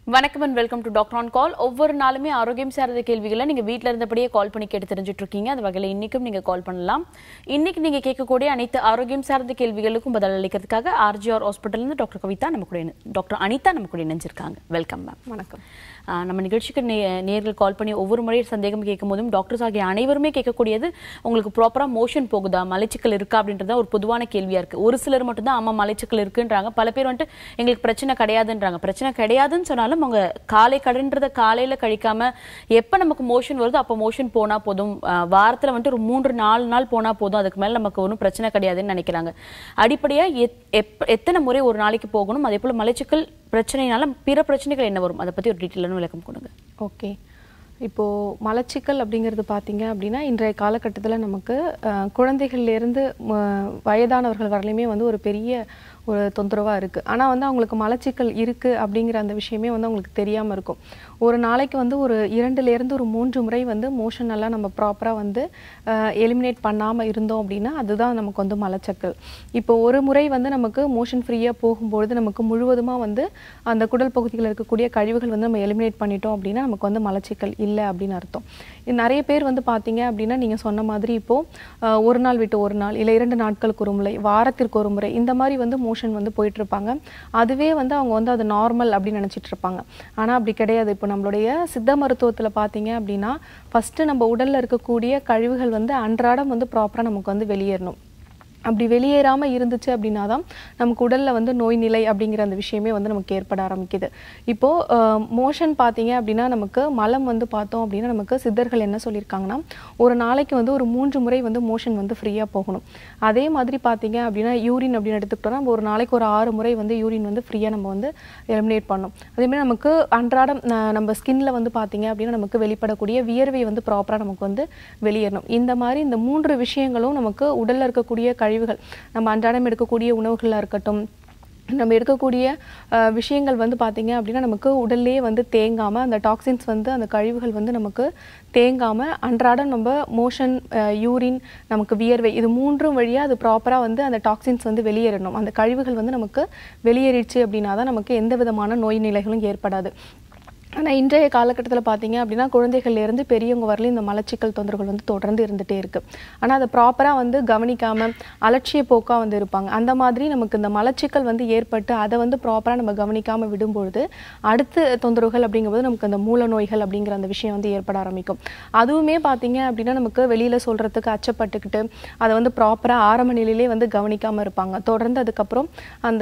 வணக்கம் and welcome to doctor on call ஒவ்வொரு நாளுமே ஆரோக்கியம் சார்ந்த கேள்விகளை நீங்க வீட்ல இருந்தபடியே கால் பண்ணி கேட்டு தெரிஞ்சுட்டு இருக்கீங்க அந்த வகையில் இன்னைக்கும் நீங்க கால் பண்ணலாம் இன்னைக்கு நீங்க கேட்கக்கூடிய அனைத்து ஆரோக்கியம் சார்ந்த கேள்விகளுக்கும் பதில் அளிக்கிறதுக்காக ஆர்ஜிஆர் ஹாஸ்பிட்டல் இருந்து டாக்டர் கவிதா நம்ம கூட இணை- டாக்டர் அனிதா நம்ம கூட இணைஞ்சிருக்காங்க வெல்கம் மேம் வணக்கம் ஆஹ் நம்ம நிகழ்ச்சிக்கு நே நேர்கள் கால் பண்ணி ஒவ்வொரு முறையும் சந்தேகம் கேட்கும் போதும் டாக்டர்ஸ் ஆகிய அனைவருமே கேட்கக்கூடியது உங்களுக்கு ப்ராப்பராக மோஷன் போகுதா மலைச்சிக்கல் இருக்கா அப்படின்றத ஒரு பொதுவான கேள்வியா இருக்கு ஒரு சிலர் மட்டும்தான் ஆமா மலைச்சிக்கல் இருக்குன்றாங்க பல பேர் வந்துட்டு எங்களுக்கு பிரச்சனை கிடையாதுன்றாங்க பிரச்சனை கிடையாதுன்னு சொன்னாலும் அவங்க காலை கடன்றத காலையில கழிக்காம எப்ப நமக்கு மோஷன் வருதோ அப்போ மோஷன் போனா போதும் ஆஹ் வாரத்துல வந்துட்டு ஒரு மூன்று நாலு நாள் போனா போதும் அதுக்கு மேல நமக்கு ஒன்றும் பிரச்சனை கிடையாதுன்னு நினைக்கிறாங்க அடிப்படையா எத்- எப்ப- எத்தனை முறை ஒரு நாளைக்கு போகணும் அதே போல மலைச்சிக்கல் பிரச்சனைனால பிற பிரச்சனைகள் என்ன வரும் அதை பத்தி ஒரு டீட்டெயிலான விளக்கம் கொடுங்க ஓகே இப்போது மலச்சிக்கல் அப்படிங்கிறது பார்த்தீங்க அப்படின்னா இன்றைய காலகட்டத்தில் நமக்கு அஹ், குழந்தைகள்லேருந்து ம- வயதானவர்கள் வரலையுமே வந்து ஒரு பெரிய ஒரு தொந்தரவாக இருக்குது ஆனால் வந்து அவங்களுக்கு மலச்சிக்கல் இருக்குது அப்படிங்கிற அந்த விஷயமே வந்து அவங்களுக்கு தெரியாமல் இருக்கும் ஒரு நாளைக்கு வந்து ஒரு இரண்டுலேருந்து ஒரு மூன்று முறை வந்து மோஷன் எல்லாம் நம்ம ப்ராப்பராக வந்து எலிமினேட் பண்ணாமல் இருந்தோம் அப்படின்னா அதுதான் நமக்கு வந்து மலச்சிக்கல் இப்போ ஒரு முறை வந்து நமக்கு மோஷன் ஃப்ரீயாக போகும்பொழுது நமக்கு முழுவதுமாக வந்து அந்த குடல் பகுதியில் இருக்கக்கூடிய கழிவுகள் வந்து நம்ம எலிமினேட் பண்ணிட்டோம் அப்படின்னா நமக்கு வந்து மலச்சிக்கல் இல்லை அப்படின்னு அர்த்தம் இது நிறைய பேர் வந்து பார்த்தீங்க அப்படின்னா நீங்கள் சொன்ன மாதிரி இப்போது ஒரு நாள் விட்டு ஒரு நாள் இல்லை இரண்டு நாட்களுக்கு ஒரு முறை வாரத்திற்கு ஒரு முறை இந்த மாதிரி வந்து மோஷன் வந்து போயிட்டு இருப்பாங்க அதுவே வந்து அவங்க வந்து அது நார்மல் அப்படின்னு நினச்சிட்டு இருப்பாங்க ஆனால் அப்படி கிடையாது இப்போ நம்மளுடைய சித்த மருத்துவத்தில் பார்த்தீங்க அப்படின்னா ஃபஸ்ட்டு நம்ம உடலில் இருக்கக்கூடிய கழிவுகள் வந்து அன்றாடம் வந்து ப்ராப்பராக நமக்கு வந்து வெளியேறணும் அப்படி வெளியேறாமல் இருந்துச்சு அப்படின்னா தான் நமக்கு உடலில் வந்து நோய் நிலை அப்படிங்கிற அந்த விஷயமே வந்து நமக்கு ஏற்பட ஆரம்பிக்குது இப்போது மோஷன் பார்த்தீங்க அப்படின்னா நமக்கு மலம் வந்து பார்த்தோம் அப்படின்னா நமக்கு சித்தர்கள் என்ன சொல்லியிருக்காங்கன்னா ஒரு நாளைக்கு வந்து ஒரு மூன்று முறை வந்து மோஷன் வந்து ஃப்ரீயாக போகணும் அதே மாதிரி பார்த்தீங்க அப்படின்னா யூரின் அப்படின்னு எடுத்துக்கிட்டோம்னா நம்ம ஒரு நாளைக்கு ஒரு ஆறு முறை வந்து யூரின் வந்து ஃப்ரீயாக நம்ம வந்து எலிமினேட் பண்ணணும் அதேமாதிரி நமக்கு அன்றாடம் ந- நம்ம ஸ்கின்ல வந்து பார்த்தீங்க அப்படின்னா நமக்கு வெளிப்படக்கூடிய வியர்வை வந்து ப்ராப்பராக நமக்கு வந்து வெளியேறணும் இந்த மாதிரி இந்த மூன்று விஷயங்களும் நமக்கு உடல்ல இருக்கக்கூடிய கழிவுகள் நம்ம அன்றாடம் எடுக்கக்கூடிய உணவுகளாக இருக்கட்டும் நம்ம எடுக்கக்கூடிய அஹ், விஷயங்கள் வந்து பார்த்தீங்க அப்படின்னா நமக்கு உடல்லே வந்து தேங்காமல் அந்த டாக்ஸின்ஸ் வந்து அந்த கழிவுகள் வந்து நமக்கு தேங்காமல் அன்றாடம் நம்ம மோஷன் யூரின் நமக்கு வியர்வை இது மூன்றும் வழியாக அது ப்ராப்பராக வந்து அந்த டாக்ஸின்ஸ் வந்து வெளியேறணும் அந்த கழிவுகள் வந்து நமக்கு வெளியேறிடுச்சு அப்படின்னா தான் நமக்கு எந்த விதமான நோய் நிலைகளும் ஏற்படாது ஆனால் இன்றைய காலகட்டத்தில் பார்த்தீங்க அப்படின்னா குழந்தைகள்ல இருந்து பெரியவங்க வரலையும் இந்த மலச்சிக்கல் தொந்தரவுகள் வந்து தொடர்ந்து இருந்துகிட்டே இருக்கு ஆனால் அதை ப்ராப்பராக வந்து கவனிக்காமல் அலட்சிய போக்காக வந்து இருப்பாங்க அந்த மாதிரி நமக்கு இந்த மலச்சிக்கல் வந்து ஏற்பட்டு அதை வந்து ப்ராப்பராக நம்ம கவனிக்காமல் விடும்பொழுது அடுத்த தொந்தரவுகள் அப்படிங்கும்போது நமக்கு அந்த மூல நோய்கள் அப்படிங்கிற அந்த விஷயம் வந்து ஏற்பட ஆரம்பிக்கும் அதுவுமே பார்த்தீங்க அப்படின்னா நமக்கு வெளியில் சொல்கிறதுக்கு அச்சப்பட்டுக்கிட்டு அதை வந்து ப்ராப்பராக ஆரம்ப நிலையிலே வந்து கவனிக்காமல் இருப்பாங்க தொடர்ந்து அதுக்கப்புறம் அந்த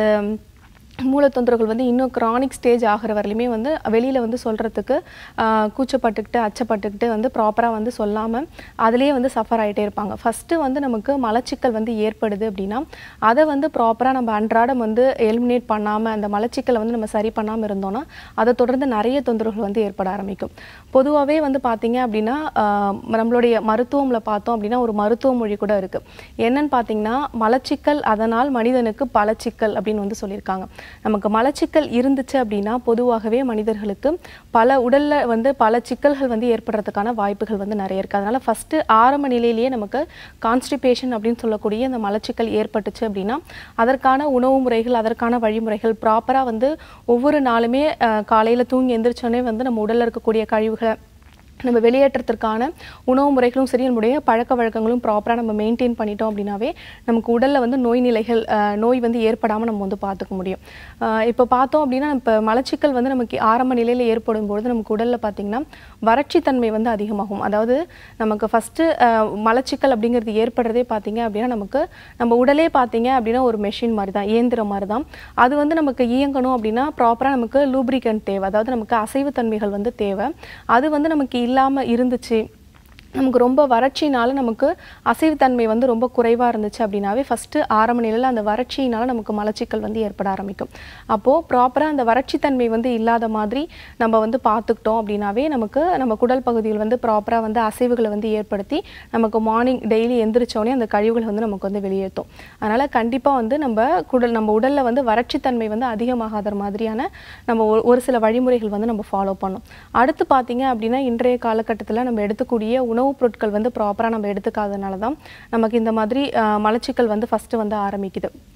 மூல தொந்தரவுகள் வந்து இன்னும் கிரானிக் ஸ்டேஜ் ஆகிற வரையிலுமே வந்து வெளியில் வந்து சொல்கிறதுக்கு கூச்சப்பட்டுக்கிட்டு அச்சப்பட்டுக்கிட்டு வந்து ப்ராப்பராக வந்து சொல்லாமல் அதுலேயே வந்து சஃபர் ஆகிட்டே இருப்பாங்க ஃபஸ்ட்டு வந்து நமக்கு மலச்சிக்கல் வந்து ஏற்படுது அப்படின்னா அதை வந்து ப்ராப்பராக நம்ம அன்றாடம் வந்து எலிமினேட் பண்ணாமல் அந்த மலச்சிக்கலை வந்து நம்ம சரி பண்ணாமல் இருந்தோம்னா அதை தொடர்ந்து நிறைய தொந்தரவுகள் வந்து ஏற்பட ஆரம்பிக்கும் பொதுவாகவே வந்து பார்த்தீங்க அப்படின்னா ஆஹ், நம்மளுடைய மருத்துவம்ல பார்த்தோம் அப்படின்னா ஒரு மருத்துவ மொழி கூட இருக்கு என்னன்னு பார்த்தீங்கன்னா மலச்சிக்கல் அதனால் மனிதனுக்கு பலச்சிக்கல் அப்படின்னு வந்து சொல்லியிருக்காங்க நமக்கு மலச்சிக்கல் இருந்துச்சு அப்படின்னா பொதுவாகவே மனிதர்களுக்கு பல உடல்ல வந்து பல சிக்கல்கள் வந்து ஏற்படுறதுக்கான வாய்ப்புகள் வந்து நிறைய இருக்கு அதனால ஃபர்ஸ்ட் ஆரம்ப நிலையிலேயே நமக்கு கான்ஸ்டிபேஷன் அப்படின்னு சொல்லக்கூடிய இந்த மலச்சிக்கல் ஏற்பட்டுச்சு அப்படின்னா அதற்கான உணவு முறைகள் அதற்கான வழிமுறைகள் ப்ராப்பராக வந்து ஒவ்வொரு நாளுமே அஹ், காலையில தூங்கி எந்திரிச்சோடனே வந்து நம்ம உடல்ல இருக்கக்கூடிய கழிவுகளை நம்ம வெளியேற்றத்திற்கான உணவு முறைகளும் சரி நம்முடைய பழக்க வழக்கங்களும் ப்ராப்பராக நம்ம மெயின்டைன் பண்ணிட்டோம் அப்படின்னாவே நமக்கு உடலில் வந்து நோய் நிலைகள் அஹ், நோய் வந்து ஏற்படாமல் நம்ம வந்து பார்த்துக்க முடியும் அஹ், இப்போ பார்த்தோம் அப்படின்னா இப்போ மலச்சிக்கல் வந்து நமக்கு ஆரம்ப நிலையில் ஏற்படும் பொழுது நமக்கு உடலில் பார்த்தீங்கன்னா வறட்சித்தன்மை வந்து அதிகமாகும் அதாவது நமக்கு ஃபஸ்ட்டு மலச்சிக்கல் அப்படிங்கிறது ஏற்படுறதே பார்த்தீங்க அப்படின்னா நமக்கு நம்ம உடலே பார்த்தீங்க அப்படின்னா ஒரு மெஷின் மாதிரி தான் இயந்திரம் மாதிரி தான் அது வந்து நமக்கு இயங்கணும் அப்படின்னா ப்ராப்பராக நமக்கு லூப்ரிகன்ட் தேவை அதாவது நமக்கு அசைவுத்தன்மைகள் வந்து தேவை அது வந்து நமக்கு இல்லாமல் இருந்துச்சு நமக்கு ரொம்ப வறட்சினால நமக்கு அசைவுத்தன்மை வந்து ரொம்ப குறைவாக இருந்துச்சு அப்படின்னாவே ஃபஸ்ட்டு ஆரம்ப நிலையில் அந்த வறட்சியினால நமக்கு மலச்சிக்கல் வந்து ஏற்பட ஆரம்பிக்கும் அப்போது ப்ராப்பராக அந்த வறட்சித்தன்மை வந்து இல்லாத மாதிரி நம்ம வந்து பார்த்துக்கிட்டோம் அப்படின்னாவே நமக்கு நம்ம குடல் பகுதியில் வந்து ப்ராப்பராக வந்து அசைவுகளை வந்து ஏற்படுத்தி நமக்கு மார்னிங் டெய்லி எந்திரிச்சோடனே அந்த கழிவுகள் வந்து நமக்கு வந்து வெளியேற்றும் அதனால் கண்டிப்பாக வந்து நம்ம குடல் நம்ம உடலில் வந்து வறட்சித்தன்மை வந்து அதிகமாகாத மாதிரியான நம்ம ஒரு- ஒரு சில வழிமுறைகள் வந்து நம்ம ஃபாலோ பண்ணோம் அடுத்து பார்த்தீங்க அப்படின்னா இன்றைய காலகட்டத்தில் நம்ம எடுத்துக்கூடிய உணவுப் பொருட்கள் வந்து ப்ராப்பராக நம்ம எடுத்துக்காதனால தான் நமக்கு இந்த மாதிரி அஹ், மலச்சிக்கல் வந்து ஃபஸ்ட்டு வந்து ஆரம்பிக்குது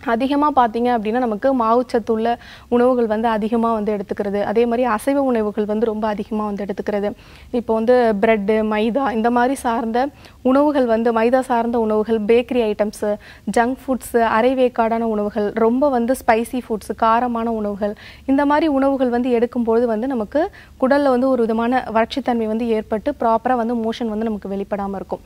அதிகமாக பார்த்தீங்க அப்படின்னா நமக்கு மாவுச்சத்து உள்ள உணவுகள் வந்து அதிகமாக வந்து எடுத்துக்கிறது அதே மாதிரி அசைவ உணவுகள் வந்து ரொம்ப அதிகமாக வந்து எடுத்துக்கிறது இப்போ வந்து பிரெட்டு மைதா இந்த மாதிரி சார்ந்த உணவுகள் வந்து மைதா சார்ந்த உணவுகள் பேக்கரி ஐட்டம்ஸு ஜங்க் ஃபுட்ஸு அரைவேக்காடான உணவுகள் ரொம்ப வந்து ஸ்பைசி ஃபுட்ஸ் காரமான உணவுகள் இந்த மாதிரி உணவுகள் வந்து எடுக்கும்பொழுது வந்து நமக்கு குடலில் வந்து ஒரு விதமான வறட்சித்தன்மை வந்து ஏற்பட்டு ப்ராப்பராக வந்து மோஷன் வந்து நமக்கு வெளிப்படாமல் இருக்கும்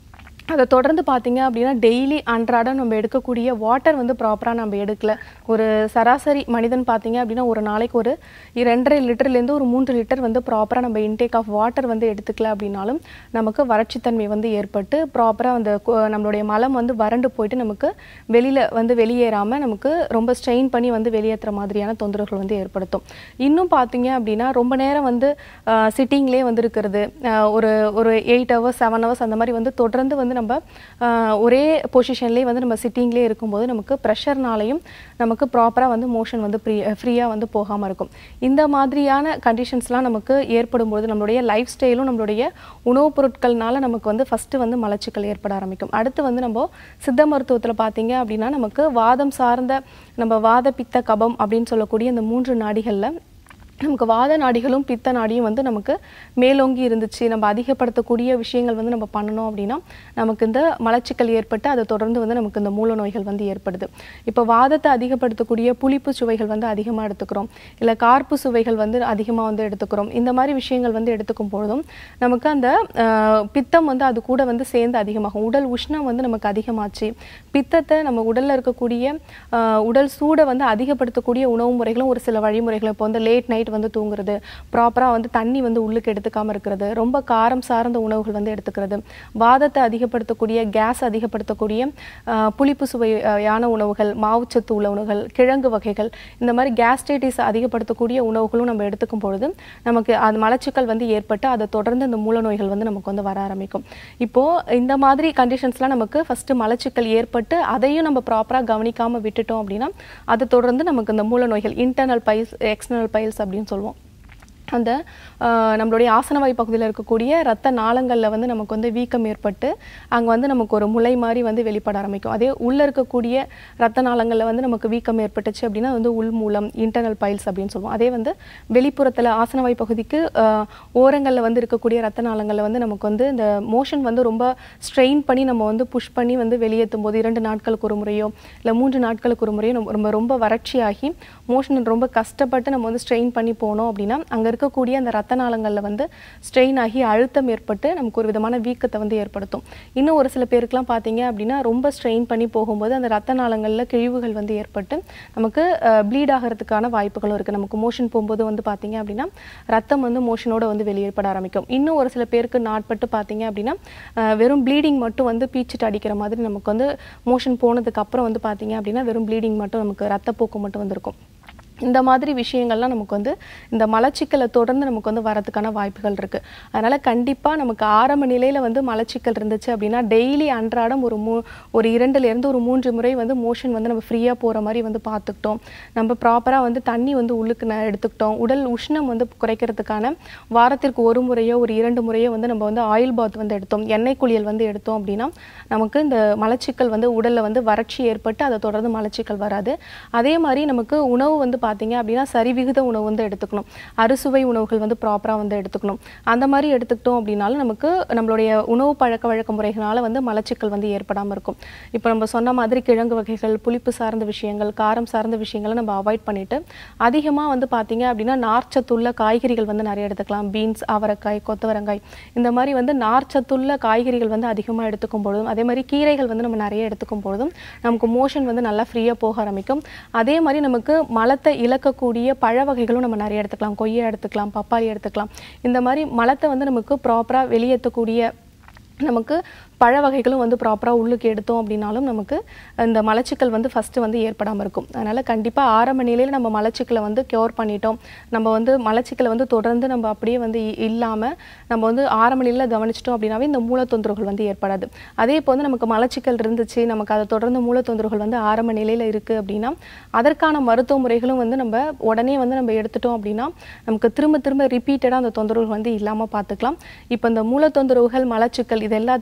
அதை தொடர்ந்து பார்த்தீங்க அப்படின்னா டெய்லி அன்றாடம் நம்ம எடுக்கக்கூடிய வாட்டர் வந்து ப்ராப்பராக நம்ம எடுக்கல ஒரு சராசரி மனிதன் பார்த்தீங்க அப்படின்னா ஒரு நாளைக்கு ஒரு ரெண்டரை லிட்டர்லேருந்து ஒரு மூன்று லிட்டர் வந்து ப்ராப்பராக நம்ம இன்டேக் ஆஃப் வாட்டர் வந்து எடுத்துக்கல அப்படின்னாலும் நமக்கு வறட்சித்தன்மை வந்து ஏற்பட்டு ப்ராப்பராக அந்த கு- நம்மளுடைய மலம் வந்து வறண்டு போயிட்டு நமக்கு வெளியில் வந்து வெளியேறாமல் நமக்கு ரொம்ப ஸ்ட்ரெயின் பண்ணி வந்து வெளியேற்றுற மாதிரியான தொந்தரவுகள் வந்து ஏற்படுத்தும் இன்னும் பார்த்தீங்க அப்படின்னா ரொம்ப நேரம் வந்து சிட்டிங்லேயே வந்து இருக்கிறது ஆஹ் ஒரு ஒரு எயிட் ஹவர்ஸ் செவன் ஹவர்ஸ் அந்த மாதிரி வந்து தொடர்ந்து வந்து நம்ம ஆஹ் ஒரே பொசிஷன்லேயே வந்து நம்ம சிட்டிங்லேயே இருக்கும்போது நமக்கு ப்ரெஷர்னாலையும் நமக்கு ப்ராப்பராக வந்து மோஷன் வந்து ஃப்ரீ ஃப்ரீயாக வந்து போகாமல் இருக்கும் இந்த மாதிரியான கண்டிஷன்ஸ்லாம் நமக்கு ஏற்படும் போது நம்மளுடைய லைஃப் ஸ்டைலும் நம்மளுடைய உணவுப் பொருட்கள்னால நமக்கு வந்து ஃபஸ்ட்டு வந்து மலச்சிக்கல் ஏற்பட ஆரம்பிக்கும் அடுத்து வந்து நம்ம சித்த மருத்துவத்தில் பார்த்தீங்க அப்படின்னா நமக்கு வாதம் சார்ந்த நம்ம வாத பித்த கபம் அப்படின்னு சொல்லக்கூடிய இந்த மூன்று நாடிகளில் நமக்கு வாத நாடிகளும் பித்த நாடியும் வந்து நமக்கு மேலோங்கி இருந்துச்சு நம்ம அதிகப்படுத்தக்கூடிய விஷயங்கள் வந்து நம்ம பண்ணணும் அப்படின்னா நமக்கு இந்த மலச்சிக்கல் ஏற்பட்டு அதை தொடர்ந்து வந்து நமக்கு இந்த மூல நோய்கள் வந்து ஏற்படுது இப்போ வாதத்தை அதிகப்படுத்தக்கூடிய புளிப்பு சுவைகள் வந்து அதிகமாக எடுத்துக்கிறோம் இல்லை கார்ப்பு சுவைகள் வந்து அதிகமாக வந்து எடுத்துக்கிறோம் இந்த மாதிரி விஷயங்கள் வந்து எடுத்துக்கும் பொழுதும் நமக்கு அந்த ஆஹ், பித்தம் வந்து அது கூட வந்து சேர்ந்து அதிகமாகும் உடல் உஷ்ணம் வந்து நமக்கு அதிகமாச்சு பித்தத்தை நம்ம உடல்ல இருக்கக்கூடிய ஆஹ், உடல் சூடை வந்து அதிகப்படுத்தக்கூடிய உணவு முறைகளும் ஒரு சில வழிமுறைகள் இப்போ வந்து லேட் நைட் வந்து தூங்குறது ப்ராப்பராக வந்து தண்ணி வந்து உள்ளுக்கு எடுத்துக்காம இருக்கிறது ரொம்ப காரம் சார்ந்த உணவுகள் வந்து எடுத்துக்கிறது வாதத்தை அதிகப்படுத்தக்கூடிய கேஸ் அதிகப்படுத்தக்கூடிய ஆஹ், புளிப்பு சுவையான உணவுகள் மாவுச்சத்து உள்ள உணவுகள் கிழங்கு வகைகள் இந்த மாதிரி கேஸ்ட்ரைட்டிஸ் அதிகப்படுத்தக்கூடிய உணவுகளும் நம்ம எடுத்துக்கும் பொழுது நமக்கு அது மலச்சிக்கல் வந்து ஏற்பட்டு அதை தொடர்ந்து இந்த மூல நோய்கள் வந்து நமக்கு வந்து வர ஆரம்பிக்கும் இப்போ இந்த மாதிரி கண்டிஷன்ஸ்லாம் நமக்கு ஃபர்ஸ்ட் மலச்சிக்கல் ஏற்பட்டு அதையும் நம்ம ப்ராப்பராக கவனிக்காம விட்டுட்டோம் அப்படின்னா அதை தொடர்ந்து நமக்கு இந்த மூல நோய்கள் இன்டர்னல் பைல்ஸ் எக்ஸ்டர்னல் பைல்ஸ் அப்படின்னு சொல்லுவோம் அந்த ஆஹ், நம்மளுடைய ஆசனவாய் பகுதியில் இருக்கக்கூடிய ரத்த நாளங்களில் வந்து நமக்கு வந்து வீக்கம் ஏற்பட்டு அங்கே வந்து நமக்கு ஒரு முளை மாதிரி வந்து வெளிப்பட ஆரம்பிக்கும் அதே உள்ளே இருக்கக்கூடிய ரத்த நாளங்களில் வந்து நமக்கு வீக்கம் ஏற்பட்டுச்சு அப்படின்னா அது வந்து உள் மூலம் இன்டர்னல் பைல்ஸ் அப்படின்னு சொல்லுவோம் அதே வந்து வெளிப்புறத்தில் ஆசனவாய் பகுதிக்கு ஆஹ், ஓரங்களில் வந்து இருக்கக்கூடிய ரத்த நாளங்களில் வந்து நமக்கு வந்து இந்த மோஷன் வந்து ரொம்ப ஸ்ட்ரெயின் பண்ணி நம்ம வந்து புஷ் பண்ணி வந்து வெளியேற்றும் போது இரண்டு நாட்களுக்கு ஒரு முறையோ இல்லை மூன்று நாட்களுக்கு ஒரு முறையோ நம்ம ரொம்ப ரொம்ப வறட்சியாகி மோஷன் ரொம்ப கஷ்டப்பட்டு நம்ம வந்து ஸ்ட்ரெயின் பண்ணி போனோம் அப்படின்னா அங்கே இருக்கக்கூடிய அந்த ரத்த நாளங்களில் வந்து ஸ்ட்ரெயின் ஆகி அழுத்தம் ஏற்பட்டு நமக்கு ஒரு விதமான வீக்கத்தை வந்து ஏற்படுத்தும் இன்னும் ஒரு சில பேருக்குலாம் பார்த்தீங்க அப்படின்னா ரொம்ப ஸ்ட்ரெயின் பண்ணி போகும்போது அந்த ரத்த நாளங்களில் கிழிவுகள் வந்து ஏற்பட்டு நமக்கு ப்ளீட் ஆகிறதுக்கான வாய்ப்புகளும் இருக்குது நமக்கு மோஷன் போகும்போது வந்து பார்த்தீங்க அப்படின்னா ரத்தம் வந்து மோஷனோட வந்து வெளியேற்பட ஆரம்பிக்கும் இன்னும் ஒரு சில பேருக்கு நாட்பட்டு பார்த்தீங்க அப்படின்னா அஹ், வெறும் ப்ளீடிங் மட்டும் வந்து பீச்சிட்டு அடிக்கிற மாதிரி நமக்கு வந்து மோஷன் போனதுக்கு அப்புறம் வந்து பார்த்தீங்க அப்படின்னா வெறும் ப்ளீடிங் மட்டும் நமக்கு ரத்தப்போக்கு மட்டும் வந்திருக்கும் இந்த மாதிரி விஷயங்கள்லாம் நமக்கு வந்து இந்த மலச்சிக்கலை தொடர்ந்து நமக்கு வந்து வரதுக்கான வாய்ப்புகள் இருக்கு அதனால கண்டிப்பா நமக்கு ஆரம்ப நிலையில வந்து மலச்சிக்கல் இருந்துச்சு அப்படின்னா டெய்லி அன்றாடம் ஒரு மூ ஒரு இரண்டுல இருந்து ஒரு மூன்று முறை வந்து மோஷன் வந்து நம்ம ஃப்ரீயா போற மாதிரி வந்து பார்த்துக்கிட்டோம் நம்ம ப்ராப்பரா வந்து தண்ணி வந்து உள்ளுக்கு ந- எடுத்துக்கிட்டோம் உடல் உஷ்ணம் வந்து குறைக்கிறதுக்கான வாரத்திற்கு ஒரு முறையோ ஒரு இரண்டு முறையோ வந்து நம்ம வந்து ஆயில் பாத் வந்து எடுத்தோம் எண்ணெய் குளியல் வந்து எடுத்தோம் அப்படின்னா நமக்கு இந்த மலச்சிக்கல் வந்து உடல்ல வந்து வறட்சி ஏற்பட்டு அதை தொடர்ந்து மலச்சிக்கல் வராது அதே மாதிரி நமக்கு உணவு வந்து பார்த்தீங்க அப்படின்னா சரிவிகித உணவு வந்து எடுத்துக்கணும் அறுசுவை உணவுகள் வந்து ப்ராப்பராக வந்து எடுத்துக்கணும் அந்த மாதிரி எடுத்துக்கிட்டோம் அப்படின்னாலும் நமக்கு நம்மளுடைய உணவு பழக்க வழக்க முறைகளால வந்து மலச்சிக்கல் வந்து ஏற்படாமல் இருக்கும் இப்போ நம்ம சொன்ன மாதிரி கிழங்கு வகைகள் புளிப்பு சார்ந்த விஷயங்கள் காரம் சார்ந்த விஷயங்களை நம்ம அவாய்ட் பண்ணிட்டு அதிகமாக வந்து பார்த்தீங்க அப்படின்னா நார்ச்சத்துள்ள காய்கறிகள் வந்து நிறைய எடுத்துக்கலாம் பீன்ஸ் அவரைக்காய் கொத்தவரங்காய் இந்த மாதிரி வந்து நார்ச்சத்துள்ள காய்கறிகள் வந்து அதிகமாக எடுத்துக்கும் பொழுதும் அதே மாதிரி கீரைகள் வந்து நம்ம நிறைய எடுத்துக்கும் பொழுதும் நமக்கு மோஷன் வந்து நல்லா ஃப்ரீயாக போக ஆரம்பிக்கும் அதே மாதிரி நமக்கு மலத்தை இழக்கக்கூடிய பழ வகைகளும் நம்ம நிறைய எடுத்துக்கலாம் கொய்யா எடுத்துக்கலாம் பப்பாளி எடுத்துக்கலாம் இந்த மாதிரி மலத்தை வந்து நமக்கு ப்ராப்பராக வெளியேற்றக்கூடிய நமக்கு பழ வகைகளும் வந்து ப்ராப்பராக உள்ளுக்கு எடுத்தோம் அப்படின்னாலும் நமக்கு இந்த மலச்சிக்கல் வந்து ஃபஸ்ட்டு வந்து ஏற்படாமல் இருக்கும் அதனால் கண்டிப்பாக ஆரம்ப நிலையில் நம்ம மலச்சிக்கலை வந்து க்யூர் பண்ணிட்டோம் நம்ம வந்து மலச்சிக்கலை வந்து தொடர்ந்து நம்ம அப்படியே வந்து இல்லாமல் நம்ம வந்து ஆரம்ப நிலையில் கவனிச்சிட்டோம் அப்படின்னாவே இந்த மூல தொந்தரவுகள் வந்து ஏற்படாது அதே இப்போ வந்து நமக்கு மலச்சிக்கல் இருந்துச்சு நமக்கு அதை தொடர்ந்து மூல தொந்தரவுகள் வந்து ஆரம்ப நிலையில் இருக்குது அப்படின்னா அதற்கான மருத்துவ முறைகளும் வந்து நம்ம உடனே வந்து நம்ம எடுத்துட்டோம் அப்படின்னா நமக்கு திரும்ப திரும்ப ரிப்பீட்டடாக அந்த தொந்தரவுகள் வந்து இல்லாமல் பார்த்துக்கலாம் இப்போ இந்த மூல தொந்தரவுகள் மலச்சிக்கல் இது எல்லாத்துக்கும் மெயின்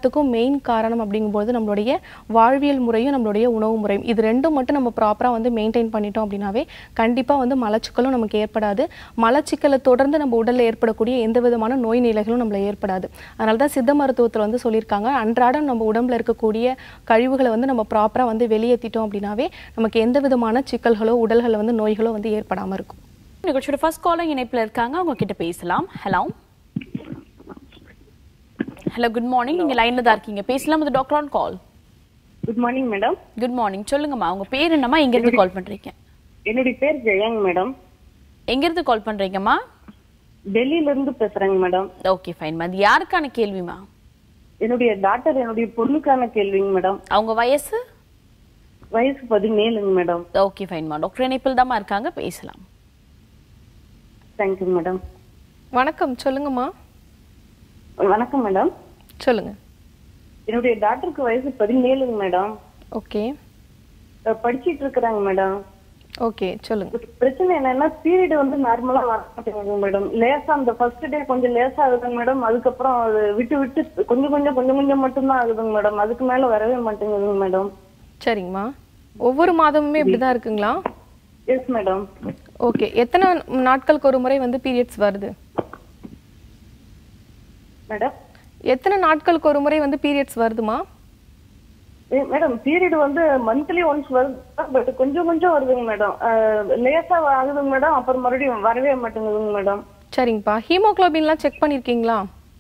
மெயின் காரணம் அப்படிங்கும்போது நம்மளுடைய வாழ்வியல் முறையும் நம்மளுடைய உணவு முறையும் இது ரெண்டும் மட்டும் நம்ம ப்ராப்பராக வந்து மெயின்டைன் பண்ணிட்டோம் அப்படின்னாவே கண்டிப்பாக வந்து மலச்சிக்கலும் நமக்கு ஏற்படாது மலச்சிக்கலை தொடர்ந்து நம்ம உடலில் ஏற்படக்கூடிய எந்த விதமான நோய் நிலைகளும் நம்மள ஏற்படாது அதனால தான் சித்த மருத்துவத்தில் வந்து சொல்லியிருக்காங்க அன்றாடம் நம்ம உடம்புல இருக்கக்கூடிய கழிவுகளை வந்து நம்ம ப்ராப்பராக வந்து வெளியேற்றிட்டோம் அப்படின்னாவே நமக்கு எந்த விதமான சிக்கல்களோ உடல்களில் வந்து நோய்களோ வந்து ஏற்படாமல் இருக்கும் நிகழ்ச்சியோட ஃபர்ஸ்ட் காலர் இணைப்புல இருக்காங்க அவங்க கிட்ட பேசலாம் ஹலோ ஹலோ குட் மார்னிங் நீங்க லைன்ல தான் இருக்கீங்க பேசலாம் இது doctor on call good morning madam good morning சொல்லுங்கம்மா உங்க பேர் என்னம்மா எங்க இருந்து கால் பண்றீங்க என்னுடைய பேர் ஜெயாங் மேடம் எங்க இருந்து கால் பண்றீங்கம்மா டெல்லியில இருந்து பேசுறேங்க மேடம் ஓகே ஃபைன் அது யாருக்கான கேள்விமா என்னுடைய டாக்டர் என்னுடைய பொண்ணுக்கான கேள்விங்க மேடம் அவங்க வயசு வயசு பதினேழுங்க மேடம் ஓகே ஃபைன்மா டாக்டர் இணைப்பில் தாம்மா இருக்காங்க பேசலாம் தேங்க்யூ மேடம் வணக்கம் சொல்லுங்கம்மா வணக்கம் மேடம் சொல்லுங்க என்னுடைய டாக்டருக்கு வயசு பதினேழுங்க மேடம் ஓகே அஹ் படிச்சிட்டு இருக்கிறாங்க மேடம் ஓகே சொல்லுங்க பிரச்சனை என்னன்னா பீரியட் வந்து நார்மலா வர மாட்டேங்குது மேடம் லேசா அந்த ஃபர்ஸ்ட் டே கொஞ்சம் லேசா ஆகுதுங்க மேடம் அதுக்கப்புறம் அது விட்டு விட்டு கொஞ்சம் கொஞ்சம் கொஞ்சம் கொஞ்சம் மட்டும்தான் ஆகுதுங்க மேடம் அதுக்கு மேல வரவே மாட்டேங்குதுங்க மேடம் சரிங்கம்மா ஒவ்வொரு மாதமுமே இப்படி தான் இருக்குங்களா எஸ் மேடம் ஓகே எத்தனை நாட்களுக்கு ஒரு முறை வந்து பீரியட்ஸ் வருது மேடம் எத்தனை நாட்களுக்கு ஒரு முறை வந்து பீரியட்ஸ் வருதுமா ஏ, மேடம் பீரியட் வந்து மந்த்லி ஒன்ஸ் வருது பட் கொஞ்சம் கொஞ்சம் வருதுங்க மேடம் லேசா ஆகுதுங்க மேடம் அப்புறம் மறுபடியும் வரவே மாட்டேங்குதுங்க மேடம் சரிங்கப்பா ஹீமோகுளோபின்லாம் செக் பண்ணியிருக்கீங்களா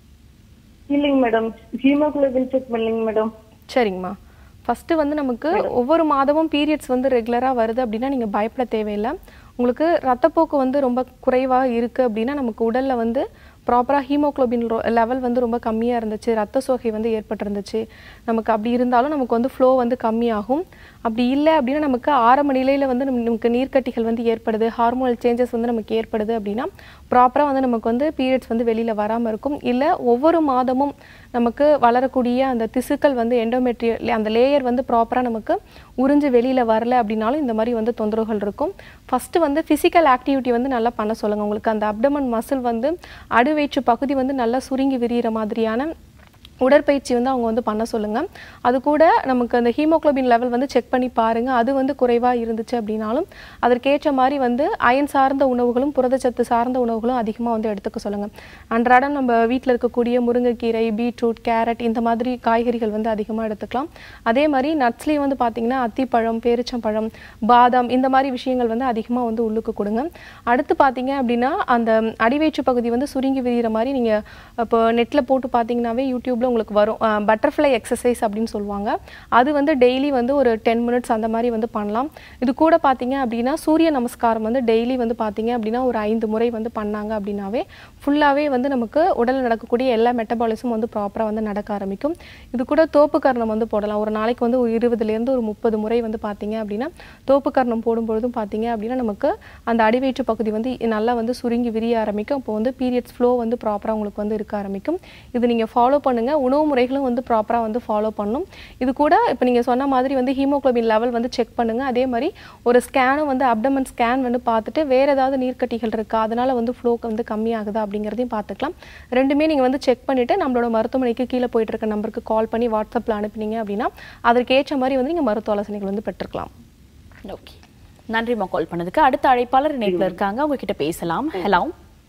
இல்லைங்க மேடம் ஹீமோகுளோபின் செக் பண்ணலைங்க மேடம் சரிங்கம்மா ஃபஸ்ட்டு வந்து நமக்கு ஒவ்வொரு மாதமும் பீரியட்ஸ் வந்து ரெகுலராக வருது அப்படின்னா நீங்கள் பயப்பட தேவையில்லை உங்களுக்கு ரத்தப்போக்கு வந்து ரொம்ப குறைவாக இருக்குது அப்படின்னா நமக்கு உடலில் வந்து ப்ராப்பராக ஹீமோகுளோபின் லெவல் வந்து ரொம்ப கம்மியாக இருந்துச்சு ரத்த சோகை வந்து ஏற்பட்டிருந்துச்சு நமக்கு அப்படி இருந்தாலும் நமக்கு வந்து ஃப்ளோ வந்து கம்மியாகும் அப்படி இல்லை அப்படின்னா நமக்கு ஆரம்ப நிலையில் வந்து நம்ம- நமக்கு நீர்க்கட்டிகள் வந்து ஏற்படுது ஹார்மோனல் சேஞ்சஸ் வந்து நமக்கு ஏற்படுது அப்படின்னா ப்ராப்பராக வந்து நமக்கு வந்து பீரியட்ஸ் வந்து வெளியில் வராமல் இருக்கும் இல்லை ஒவ்வொரு மாதமும் நமக்கு வளரக்கூடிய அந்த திசுக்கள் வந்து எண்டோமெட்ரியல் அந்த லேயர் வந்து ப்ராப்பராக நமக்கு உறிஞ்சு வெளியில் வரல அப்படின்னாலும் இந்த மாதிரி வந்து தொந்தரவுகள் இருக்கும் ஃபஸ்ட்டு வந்து ஃபிசிக்கல் ஆக்டிவிட்டி வந்து நல்லா பண்ண சொல்லுங்கள் உங்களுக்கு அந்த அப்டமன் மசில் வந்து அடிவயிற்று பகுதி வந்து நல்லா சுருங்கி விரிகிற மாதிரியான உடற்பயிற்சி வந்து அவங்க வந்து பண்ண சொல்லுங்கள் அது கூட நமக்கு அந்த ஹீமோகுளோபின் லெவல் வந்து செக் பண்ணி பாருங்கள் அது வந்து குறைவாக இருந்துச்சு அப்படின்னாலும் அதற்கேற்ற மாதிரி வந்து அயன் சார்ந்த உணவுகளும் புரதச்சத்து சார்ந்த உணவுகளும் அதிகமாக வந்து எடுத்துக்க சொல்லுங்கள் அன்றாடம் நம்ம வீட்டில் இருக்கக்கூடிய முருங்கைக்கீரை பீட்ரூட் கேரட் இந்த மாதிரி காய்கறிகள் வந்து அதிகமாக எடுத்துக்கலாம் அதே மாதிரி நட்ஸ்லேயும் வந்து பார்த்திங்கன்னா அத்திப்பழம் பேரிச்சம்பழம் பாதாம் இந்த மாதிரி விஷயங்கள் வந்து அதிகமாக வந்து உள்ளுக்கு கொடுங்க அடுத்து பார்த்தீங்க அப்படின்னா அந்த அடிவயிற்று பகுதி வந்து சுருங்கி விரிகிற மாதிரி நீங்கள் இப்போ நெட்டில் போட்டு பார்த்தீங்கன்னாவே யூடியூப்பில் உங்களுக்கு வரும் பட்டர்ஃப்ளை எக்ஸசைஸ் அப்படின்னு சொல்லுவாங்க அது வந்து டெய்லி வந்து ஒரு டென் மினிட்ஸ் அந்த மாதிரி வந்து பண்ணலாம் இது கூட பார்த்தீங்க அப்படின்னா சூரிய நமஸ்காரம் வந்து டெய்லி வந்து பார்த்தீங்க அப்படின்னா ஒரு ஐந்து முறை வந்து பண்ணாங்க அப்படின்னாவே ஃபுல்லாகவே வந்து நமக்கு உடலில் நடக்கக்கூடிய எல்லா மெட்டபாலிசமும் வந்து ப்ராப்பராக வந்து நடக்க ஆரம்பிக்கும் இது கூட தோப்பு கர்ணம் வந்து போடலாம் ஒரு நாளைக்கு வந்து ஒரு இருபதுலேருந்து ஒரு முப்பது முறை வந்து பார்த்தீங்க அப்படின்னா தோப்பு கர்ணம் போடும்பொழுதும் பார்த்தீங்க அப்படின்னா நமக்கு அந்த அடிவயிற்று பகுதி வந்து நல்லா வந்து சுருங்கி விரிய ஆரம்பிக்கும் அப்போ வந்து பீரியட்ஸ் ஃப்ளோ வந்து ப்ராப்பராக உங்களுக்கு வந்து இருக்க ஆரம்பிக்கும் இது நீங்கள் ஃபாலோ பண்ணுங்கள் உணவு முறைகளும் வந்து ப்ராப்பராக வந்து ஃபாலோ பண்ணணும் இது கூட இப்போ நீங்கள் சொன்ன மாதிரி வந்து ஹீமோகுளோபின் லெவல் வந்து செக் பண்ணுங்கள் அதே மாதிரி ஒரு ஸ்கேனும் வந்து அப்டமன் ஸ்கேன் வந்து பார்த்துட்டு வேறு ஏதாவது நீர்க்கட்டிகள் இருக்கா அதனால வந்து ஃப்ளோ வந்து கம்மியாகுதா அப்படிங்கிறதையும் பார்த்துக்கலாம் ரெண்டுமே நீங்கள் வந்து செக் பண்ணிவிட்டு நம்மளோட மருத்துவமனைக்கு கீழே போயிட்டு இருக்க நம்பருக்கு கால் பண்ணி வாட்ஸ்அப்பில் அனுப்பினீங்க அப்படின்னா அதற்கு ஏற்ற மாதிரி வந்து நீங்கள் மருத்துவ ஆலோசனைகள் வந்து பெற்றுக்கலாம் ஓகே நன்றிம்மா கால் பண்ணதுக்கு அடுத்த அழைப்பாளர் இணைப்புல இருக்காங்க உங்ககிட்ட பேசலாம் ஹலோ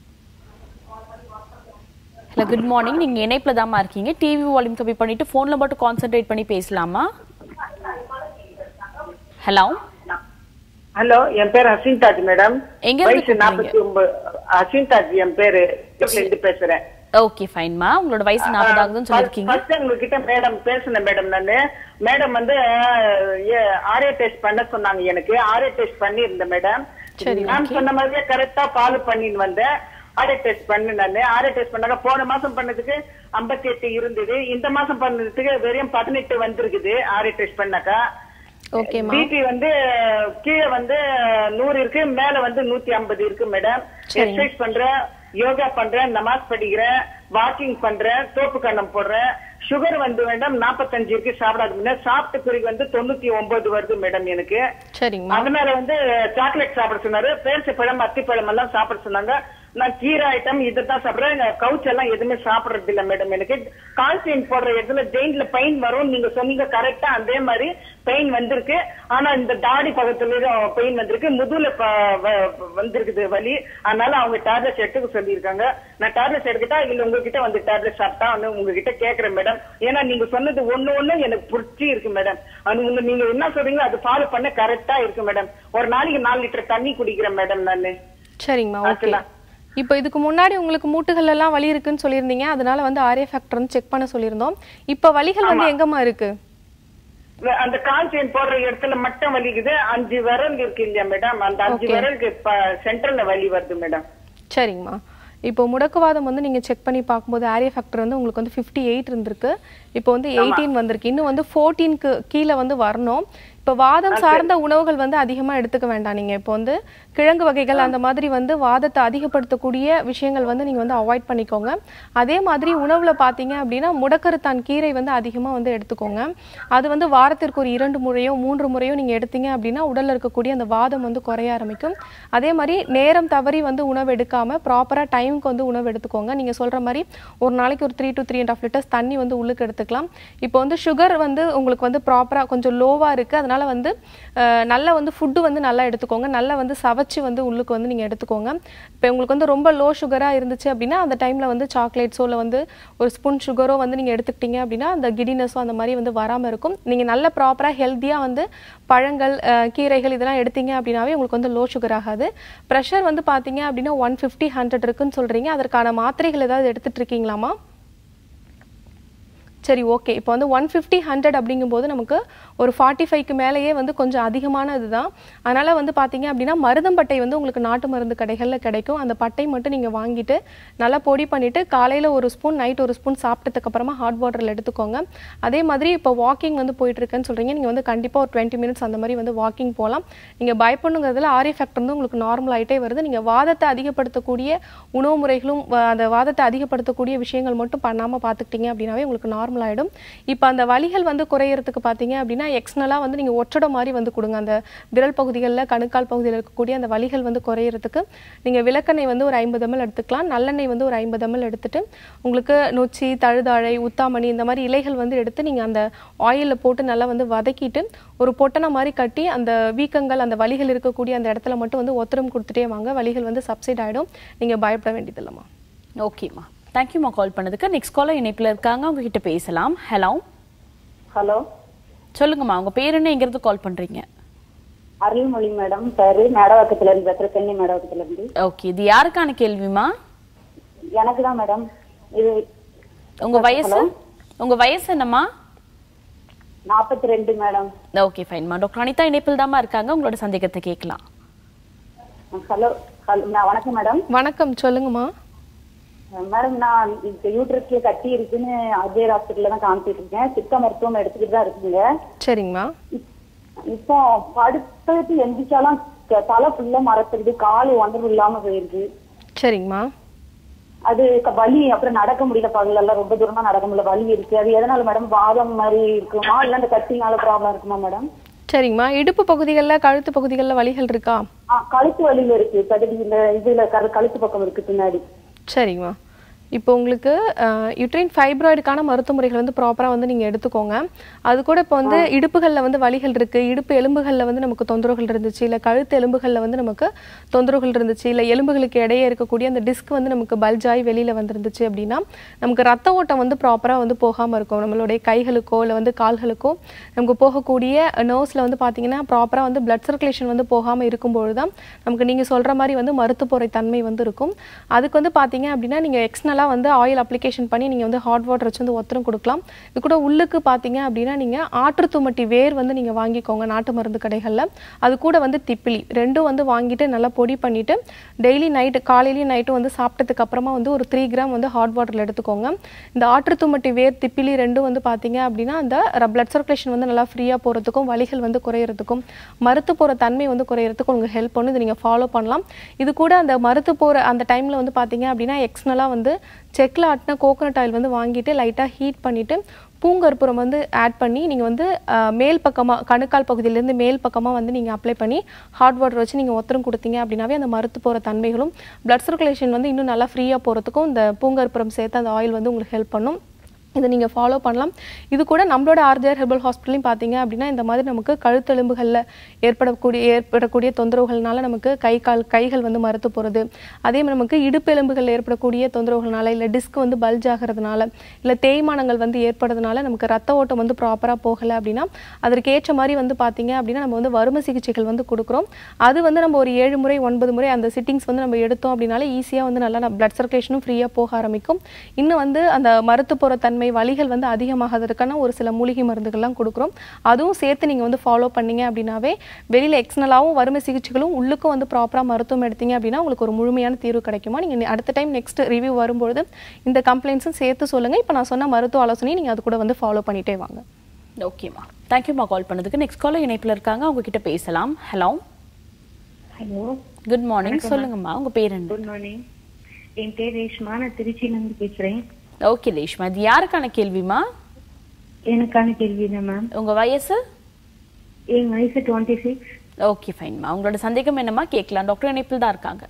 ஹலோ குட் மார்னிங் நீங்க இணைப்புல தாம்மா இருக்கீங்க டிவி வால்யூம் கம்மி பண்ணிட்டு போன்ல மட்டும் கான்சென்ட்ரேட் பண்ணி பேசலாமா ஹலோ ஹலோ என் பேர் ஹசீன் தாஜ் மேடம் எங்க இருந்து வயசு கூப்பிடுறீங்க? நாற்பத்தி ஒன்பது ஹசீன் தாஜ் என் பேரு இருந்து பேசுறேன் ஓகே ஃபைன்மா உங்களோட வயசு நாற்பது ஆகுதுன்னு சொல்லியிருக்கீங்க ஃபர்ஸ்ட் உங்ககிட்ட மேடம் பேசினேன் மேடம் நானு மேடம் வந்து ஆர்ஏ டெஸ்ட் பண்ண சொன்னாங்க எனக்கு ஆர்ஏ டெஸ்ட் பண்ணி இருந்தேன் மேடம் சரி, நான் சொன்ன மாதிரியே கரெக்டா ஃபாலோ பண்ணின்னு வந்தேன் ஆர்ஏ டெஸ்ட் பண்ணு நானு ஆர்ஏ டெஸ்ட் பண்ணாங்க போன மாசம் பண்ணதுக்கு 58 எட்டு இருந்தது இந்த மாசம் பண்ணதுக்கு வெறும் பதினெட்டு வந்திருக்குது ஆர்ஏ டெஸ்ட் பண்ணாக்கா ஓகேம்மா பிபி வந்து கீழே வந்து நூறு இருக்கு மேல வந்து நூத்தி ஐம்பது இருக்கு மேடம் எக்ஸசைஸ் பண்றேன் யோகா பண்றேன் நமாஸ் படிக்கிறேன் வாக்கிங் பண்றேன் தோப்பு கண்ணம் போடுறேன் சுகர் வந்து மேடம் 45 இருக்கு சாப்பிடாது முன்ன சாப்பிட்ட பிறகு வந்து தொண்ணூத்தி ஒன்பது வருது மேடம் எனக்கு சரிங்கம்மா அதனால வந்து சாக்லேட் சாப்பிட சொன்னாரு பேரிச்சை பழம் அத்திப்பழம் எல்லாம் சாப்பிட சொன்னாங்க நான் கீரை ஐட்டம் இதுதான் சாப்பிடுறேன் கவுச் எல்லாம் எதுவுமே சாப்பிடுறது இல்ல மேடம் எனக்கு கால் செயின் போடுற இடத்துல ஜெயின்ல பெயின் வரும் நீங்க சொன்னீங்க கரெக்டா அதே மாதிரி பெயின் வந்திருக்கு ஆனா இந்த தாடி பக்கத்துலயும் பெயின் வந்திருக்கு முதுகுல ப- வ- வந்திருக்குது வலி அதனால அவங்க டேப்லெட்ஸ் எடுத்துக்க சொல்லியிருக்காங்க நான் டேப்லெட்ஸ் எடுத்துட்டா இல்ல உங்ககிட்ட வந்து டேப்லெட் சாப்பிட்டா வந்து உங்ககிட்ட கேக்குறேன் மேடம் ஏன்னா நீங்க சொன்னது ஒண்ணு ஒண்ணு எனக்கு புடிச்சி இருக்கு மேடம் அது உங்க நீங்க என்ன சொல்றீங்களோ அது ஃபாலோ பண்ண கரெக்டா இருக்கு மேடம் ஒரு நாளைக்கு நாலு லிட்டர் தண்ணி குடிக்கிறேன் மேடம் நானு சரிங்கம்மா ஓகே அதுதான். இப்போ இதுக்கு முன்னாடி உங்களுக்கு மூட்டுகள் எல்லாம் வலி இருக்குன்னு சொல்லியிருந்தீங்க அதனால வந்து ஆர்ஏ ஃபேக்டர் வந்து செக் பண்ண சொல்லியிருந்தோம் இப்போ வலிகள் வந்து எங்கம்மா இருக்கு வே- அந்த கால் செயின் போடுற இடத்துல மட்டும் வலிக்குது அஞ்சு விரல் இருக்கு இல்லையா மேடம் அந்த அஞ்சு விரலுக்கு சென்டர்ல வலி வருது மேடம் சரிங்கம்மா இப்போ முடக்குவாதம் வந்து நீங்கள் செக் பண்ணி பார்க்கும்போது ஆரிய ஃபேக்டர் வந்து உங்களுக்கு வந்து ஃபிஃப்டி எயிட் இருந்திருக்கு இப்போ வந்து எயிட்டீன் வந்திருக்கு இன்னும் வந்து ஃபோர்டீனுக்கு கீழே வந்து வரணும் இப்போ வாதம் சார்ந்த உணவுகள் வந்து அதிகமாக எடுத்துக்க வேண்டாம் நீங்கள் இப்போ வந்து கிழங்கு வகைகள் அந்த மாதிரி வந்து வாதத்தை அதிகப்படுத்தக்கூடிய விஷயங்கள் வந்து நீங்கள் வந்து அவாய்ட் பண்ணிக்கோங்க அதே மாதிரி உணவில் பார்த்தீங்க அப்படின்னா முடக்கருத்தான் கீரை வந்து அதிகமாக வந்து எடுத்துக்கோங்க அது வந்து வாரத்திற்கு ஒரு இரண்டு முறையோ மூன்று முறையோ நீங்கள் எடுத்தீங்க அப்படின்னா உடலில் இருக்கக்கூடிய அந்த வாதம் வந்து குறைய ஆரம்பிக்கும் அதே மாதிரி நேரம் தவறி வந்து உணவு எடுக்காம ப்ராப்பராக டைமுக்கு வந்து உணவு எடுத்துக்கோங்க நீங்கள் சொல்கிற மாதிரி ஒரு நாளைக்கு ஒரு three to three and half litres தண்ணி வந்து உள்ளுக்கு எடுத்துக்கலாம் இப்போ வந்து சுகர் வந்து உங்களுக்கு வந்து ப்ராப்பராக கொஞ்சம் லோவாக இருக்குது அதனால வந்து அஹ், நல்லா வந்து ஃபுட்டு வந்து நல்லா எடுத்துக்கோங்க நல்லா வந்து சவைச்சு வந்து உள்ளுக்கு வந்து நீங்கள் எடுத்துக்கோங்க இப்போ உங்களுக்கு வந்து ரொம்ப லோ சுகராக இருந்துச்சு அப்படின்னா அந்த டைமில் வந்து சாக்லேட்ஸோ இல்லை வந்து ஒரு ஸ்பூன் சுகரோ வந்து நீங்கள் எடுத்துக்கிட்டீங்க அப்படின்னா அந்த கிடினஸோ அந்த மாதிரி வந்து வராமல் இருக்கும் நீங்கள் நல்ல ப்ராப்பராக ஹெல்த்தியாக வந்து பழங்கள் அஹ், கீரைகள் இதெல்லாம் எடுத்தீங்க அப்படின்னாவே உங்களுக்கு வந்து லோ சுகர் ஆகாது ப்ரெஷர் வந்து பார்த்தீங்க அப்படின்னா ஒன் ஃபிஃப்டி ஹண்ட்ரட் இருக்குன்னு சொல்கிறீங்க அதற்கான மாத்திரைகள் ஏதாவது எடுத்துட்டு இருக்கீங்களாமா சரி ஓகே இப்போ வந்து ஒன் ஃபிஃப்டி ஹண்ட்ரட் அப்படிங்கும்போது நமக்கு ஒரு ஃபார்ட்டி ஃபைவ்க்கு மேலேயே வந்து கொஞ்சம் அதிகமான இதுதான் அதனால் வந்து பார்த்தீங்க அப்படின்னா மருதம்பட்டை வந்து உங்களுக்கு நாட்டு மருந்து கடைகளில் கிடைக்கும் அந்த பட்டை மட்டும் நீங்கள் வாங்கிட்டு நல்லா பொடி பண்ணிவிட்டு காலையில் ஒரு ஸ்பூன் நைட் ஒரு ஸ்பூன் சாப்பிட்டதுக்கு அப்புறமா ஹாட் வாட்டரில் எடுத்துக்கோங்க அதே மாதிரி இப்போ வாக்கிங் வந்து போயிட்டு இருக்கேன்னு சொல்கிறீங்க நீங்கள் வந்து கண்டிப்பாக ஒரு டுவெண்ட்டி மினிட்ஸ் அந்த மாதிரி வந்து வாக்கிங் போகலாம் நீங்கள் பயப்படணுங்கிறதுல ஆரி ஃபேக்டர் வந்து உங்களுக்கு நார்மல் ஆகிட்டே வருது நீங்கள் வாதத்தை அதிகப்படுத்தக்கூடிய உணவு முறைகளும் வ- அந்த வாதத்தை அதிகப்படுத்தக்கூடிய விஷயங்கள் மட்டும் பண்ணாமல் பார்த்துக்கிட்டீங்க அப்படின்னாவே உங்களுக்கு நார்மல் ஆகிடும் இப்போ அந்த வலிகள் வந்து குறையறதுக்கு பார்த்தீங்க அப்படின்னா எக்ஸ்னலாக வந்து நீங்கள் ஒற்றடை மாதிரி வந்து கொடுங்க அந்த விரல் பகுதிகளில் கணுக்கால் பகுதியில் இருக்கக்கூடிய அந்த வலிகள் வந்து குறையறதுக்கு நீங்கள் விளக்கெண்ணெய் வந்து ஒரு ஐம்பது ml எடுத்துக்கலாம் நல்லெண்ணெய் வந்து ஒரு ஐம்பது ml எடுத்துட்டு உங்களுக்கு நொச்சி தழுதாழை உத்தாமணி இந்த மாதிரி இலைகள் வந்து எடுத்து நீங்கள் அந்த ஆயிலில் போட்டு நல்லா வந்து வதக்கிட்டு ஒரு பொட்டனை மாதிரி கட்டி அந்த வீக்கங்கள் அந்த வலிகள் இருக்கக்கூடிய அந்த இடத்துல மட்டும் வந்து ஒத்தரம் கொடுத்துட்டே வாங்க வலிகள் வந்து சப்சைட் ஆகிடும் நீங்கள் பயப்பட வேண்டியதில்லைம்மா ஓகேம்மா தேங்க்யூம்மா கால் பண்ணதுக்கு நெக்ஸ்ட் காலர் இணைப்பில் இருக்காங்க அவங்க கிட்ட பேசலாம் ஹலோ ஹலோ சொல்லுங்கம்மா உங்க பேர் என்ன எங்கிறது கால் பண்றீங்க அருள்மொழி மேடம் பேரு மேடவாக்கத்துல இருந்து பேசுறேன் சென்னை மேடவாக்கத்துல இருந்து ஓகே இது யாருக்கான கேள்விமா எனக்கு தான் மேடம் இது உங்க வயசு உங்க வயசு என்னம்மா நாற்பத்தி ரெண்டு மேடம் ஓகே ஃபைன்மா டாக்டர் அனிதா இணைப்பில் தாம்மா இருக்காங்க உங்களோட சந்தேகத்தை கேட்கலாம் ஹலோ ஹலோ நான் வணக்கம் மேடம் வணக்கம் சொல்லுங்கம்மா மேடம் நான் இந்த யூட்ரஸ்ல கட்டி இருக்குன்னு அஜய் ஹாஸ்பிட்டல்ல தான் காமிச்சிட்டு இருக்கேன் சித்த மருத்துவம் எடுத்துக்கிட்டு தான் இருக்குங்க சரிங்கம்மா இப்போ படுத்துட்டு எந்திரிச்சாலும் க- தலை ஃபுல்லா மறத்துடுது கால் ஒன்றரை இல்லாம போயிருது சரிங்கம்மா அது க- வலி அப்புறம் நடக்க முடியல பகல்ல எல்லாம் ரொம்ப தூரமா நடக்க முடியல வலி இருக்கு அது எதனால மேடம் வாதம் மாதிரி இருக்குமா இல்ல அந்த கட்டினால ப்ராப்ளம் இருக்குமா மேடம் சரிங்கம்மா இடுப்பு பகுதிகளில் கழுத்து பகுதிகளில் வலிகள் இருக்கா ஆ, கழுத்து வலியில இருக்கு கடுகு இந்த இதுல கரு- கழுத்து பக்கம் இருக்கு பின்னாடி சரிங்கம்மா இப்போ உங்களுக்கு யுட்ரைன் ஃபைப்ராய்டுக்கான மருத்துவ முறைகள் வந்து ப்ராப்பராக வந்து நீங்கள் எடுத்துக்கோங்க அது கூட இப்போ வந்து இடுப்புகளில் வந்து வலிகள் இருக்குது இடுப்பு எலும்புகளில் வந்து நமக்கு தொந்தரவுகள் இருந்துச்சு இல்லை கழுத்து எலும்புகளில் வந்து நமக்கு தொந்தரவுகள் இருந்துச்சு இல்லை எலும்புகளுக்கு இடையே இருக்கக்கூடிய அந்த டிஸ்க் வந்து நமக்கு பல்ஜாய் வெளியில் வந்துருந்துச்சு அப்படின்னா நமக்கு ரத்த ஓட்டம் வந்து ப்ராப்பராக வந்து போகாமல் இருக்கும் நம்மளுடைய கைகளுக்கோ இல்லை வந்து கால்களுக்கோ நமக்கு போகக்கூடிய நர்வ்ஸில் வந்து பார்த்தீங்கன்னா ப்ராப்பராக வந்து பிளட் சர்க்குலேஷன் வந்து போகாமல் இருக்கும்பொழுது தான் நமக்கு நீங்கள் சொல்கிற மாதிரி வந்து மருத்துவ தன்மை வந்து இருக்கும் அதுக்கு வந்து பார்த்தீங்க அப்படின்னா நீங்கள் எக்ஸ்னலாக வந்து ஆயில் அப்ளிகேஷன் பண்ணி நீங்கள் வந்து ஹாட் வாட்டர் வச்சு வந்து ஒத்தரம் கொடுக்கலாம் இது கூட உள்ளுக்கு பார்த்தீங்க அப்படின்னா நீங்கள் ஆற்றுத்துமட்டி வேர் வந்து நீங்கள் வாங்கிக்கோங்க நாட்டு மருந்து கடைகளில் அது கூட வந்து திப்பிலி ரெண்டும் வந்து வாங்கிட்டு நல்லா பொடி பண்ணிவிட்டு டெய்லி நைட்டு காலையிலையும் நைட்டும் வந்து சாப்பிட்டதுக்கு அப்புறமா வந்து ஒரு த்ரீ கிராம் வந்து ஹாட் வாட்டரில் எடுத்துக்கோங்க இந்த ஆற்றுத்துமட்டி வேர் திப்பிலி ரெண்டும் வந்து பார்த்தீங்க அப்படின்னா அந்த பிளட் சர்க்குலேஷன் வந்து நல்லா ஃப்ரீயாக போகிறதுக்கும் வலிகள் வந்து குறையிறதுக்கும் மருத்து போகிற தன்மை வந்து குறையிறதுக்கும் உங்களுக்கு ஹெல்ப் பண்ணும் இதை நீங்கள் ஃபாலோ பண்ணலாம் இது கூட அந்த மருத்து போகிற அந்த டைமில் வந்து பார்த்தீங்க அப்படின்னா எக்ஸ்னலாக வந்து செக்கில் ஆட்டின கோகோனட் ஆயில் வந்து வாங்கிட்டு லைட்டாக ஹீட் பண்ணிவிட்டு பூங்கற்பூரம் வந்து ஆட் பண்ணி நீங்கள் வந்து அஹ், மேல் பக்கமாக கணுக்கால் பகுதியிலேருந்து மேல் பக்கமாக வந்து நீங்கள் அப்ளை பண்ணி ஹாட் வாட்டர் வச்சு நீங்கள் ஒத்தரம் கொடுத்தீங்க அப்படின்னாவே அந்த மறுத்து போகிற தன்மைகளும் பிளட் சர்க்குலேஷன் வந்து இன்னும் நல்லா ஃப்ரீயாக போகிறதுக்கும் இந்த பூங்கற்பூரம் சேர்த்து அந்த ஆயில் வந்து உங்களுக்கு ஹெல்ப் பண்ணும் இதை நீங்கள் ஃபாலோ பண்ணலாம் இது கூட நம்மளோட ஆர்ஜிஆர் ஹெர்பல் ஹாஸ்பிட்டலையும் பார்த்தீங்க அப்படின்னா இந்த மாதிரி நமக்கு கழுத்தெலும்புகளில் ஏற்படக்கூடிய ஏற்படக்கூடிய தொந்தரவுகள்னால நமக்கு கை கால் கைகள் வந்து மறுத்து போகிறது அதே மாதிரி நமக்கு இடுப்பு எலும்புகளில் ஏற்படக்கூடிய தொந்தரவுகள்னால இல்லை டிஸ்க் வந்து பல்ஜ் ஆகிறதுனால இல்லை தேய்மானங்கள் வந்து ஏற்படுறதுனால நமக்கு ரத்த ஓட்டம் வந்து ப்ராப்பராக போகலை அப்படின்னா அதற்கு ஏற்ற மாதிரி வந்து பார்த்தீங்க அப்படின்னா நம்ம வந்து வரும சிகிச்சைகள் வந்து கொடுக்குறோம் அது வந்து நம்ம ஒரு ஏழு முறை ஒன்பது முறை அந்த சிட்டிங்ஸ் வந்து நம்ம எடுத்தோம் அப்படின்னாலே ஈஸியாக வந்து நல்லா பிளட் சர்க்குலேஷனும் ஃப்ரீயாக போக ஆரம்பிக்கும் இன்னும் வந்து அந்த மருத்து போகிற தன்மை வலிகள் வந்து அதிகமாகிறதுக்கான ஒரு சில மூலிகை மருந்துகள்லாம் கொடுக்குறோம் அதுவும் சேர்த்து நீங்கள் வந்து ஃபாலோ பண்ணீங்க அப்படின்னாவே வெளியில் எக்ஸ்னலாகவும் வறுமை சிகிச்சைகளும் உள்ளுக்கும் வந்து ப்ராப்பராக மருத்துவம் எடுத்தீங்க அப்படின்னா உங்களுக்கு ஒரு முழுமையான தீர்வு கிடைக்குமா நீங்கள் அடுத்த டைம் நெக்ஸ்ட் ரிவ்யூ வரும்பொழுது இந்த கம்ப்ளைண்ட்ஸும் சேர்த்து சொல்லுங்கள் இப்போ நான் சொன்ன மருத்துவ ஆலோசனையை நீங்கள் அது கூட வந்து ஃபாலோ பண்ணிட்டே வாங்க ஓகேம்மா தேங்க்யூம்மா கால் பண்ணதுக்கு நெக்ஸ்ட் காலர் இணைப்பில் இருக்காங்க அவங்க கிட்ட பேசலாம் ஹலோ ஹலோ குட் மார்னிங் சொல்லுங்கம்மா உங்க பேர் என்ன குட் மார்னிங் என் பேர் ரேஷ்மா நான் திருச்சியில இருந்து பேசுறேன் ஓகே ரேஷ்மா இது யாருக்கான கேள்விமா எனக்கான கேள்வி தான் மேம் உங்க வயசு என் வயசு டுவெண்ட்டி சிக்ஸ் ஓகே ஃபைன்மா உங்களோட சந்தேகம் என்னம்மா கேட்கலாம் டாக்டர் இணைப்பில் தான் இருக்காங்க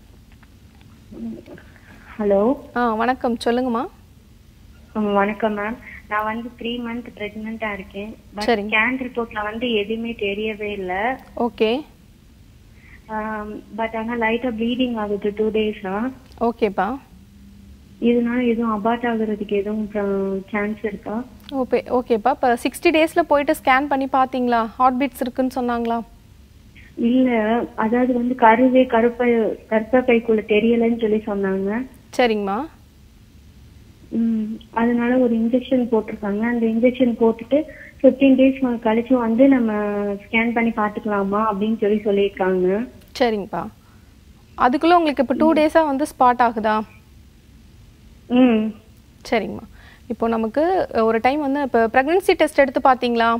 ஹலோ ஆ வணக்கம் சொல்லுங்கம்மா வணக்கம் மேம் நான் வந்து த்ரீ மந்த் பிரெக்னெண்டா இருக்கேன் பட் சரிங்க. ஸ்கேன் ரிப்போர்ட்ல வந்து எதுவுமே தெரியவே இல்ல ஓகே பட் ஆனா லைட்டா ப்ளீடிங் ஆகுது டூ டேஸா ஓகேப்பா இதனால எதுவும் அபார்ட் ஆகுறதுக்கு எதுவும் சான்ஸ் இருக்கா ஓகே ஓகேப்பா இப்போ சிக்ஸ்டி டேஸில் போயிட்டு ஸ்கேன் பண்ணி பார்த்தீங்களா ஹார்ட் பீட்ஸ் இருக்குன்னு சொன்னாங்களா இல்ல அதாவது வந்து கருவே கருப்பை கருப்பை பைக்குள்ள தெரியலன்னு சொல்லி சொன்னாங்க சரிங்கம்மா ம், அதனால ஒரு இன்ஜெக்ஷன் போட்டிருக்காங்க அந்த இன்ஜெக்ஷன் போட்டுட்டு 15 டேஸ் கழிச்சு வந்து நம்ம ஸ்கேன் பண்ணி பார்த்துக்கலாமா அப்படின்னு சொல்லி சொல்லியிருக்காங்க சரிங்கப்பா அதுக்குள்ளே உங்களுக்கு இப்போ டூ டேஸாக வந்து ஸ்பாட் ஆகுதா ம் சரிங்கம்மா இப்போ நமக்கு ஒரு டைம் வந்து இப்போ ப்ரெக்னன்சி டெஸ்ட் எடுத்து பார்த்தீங்களா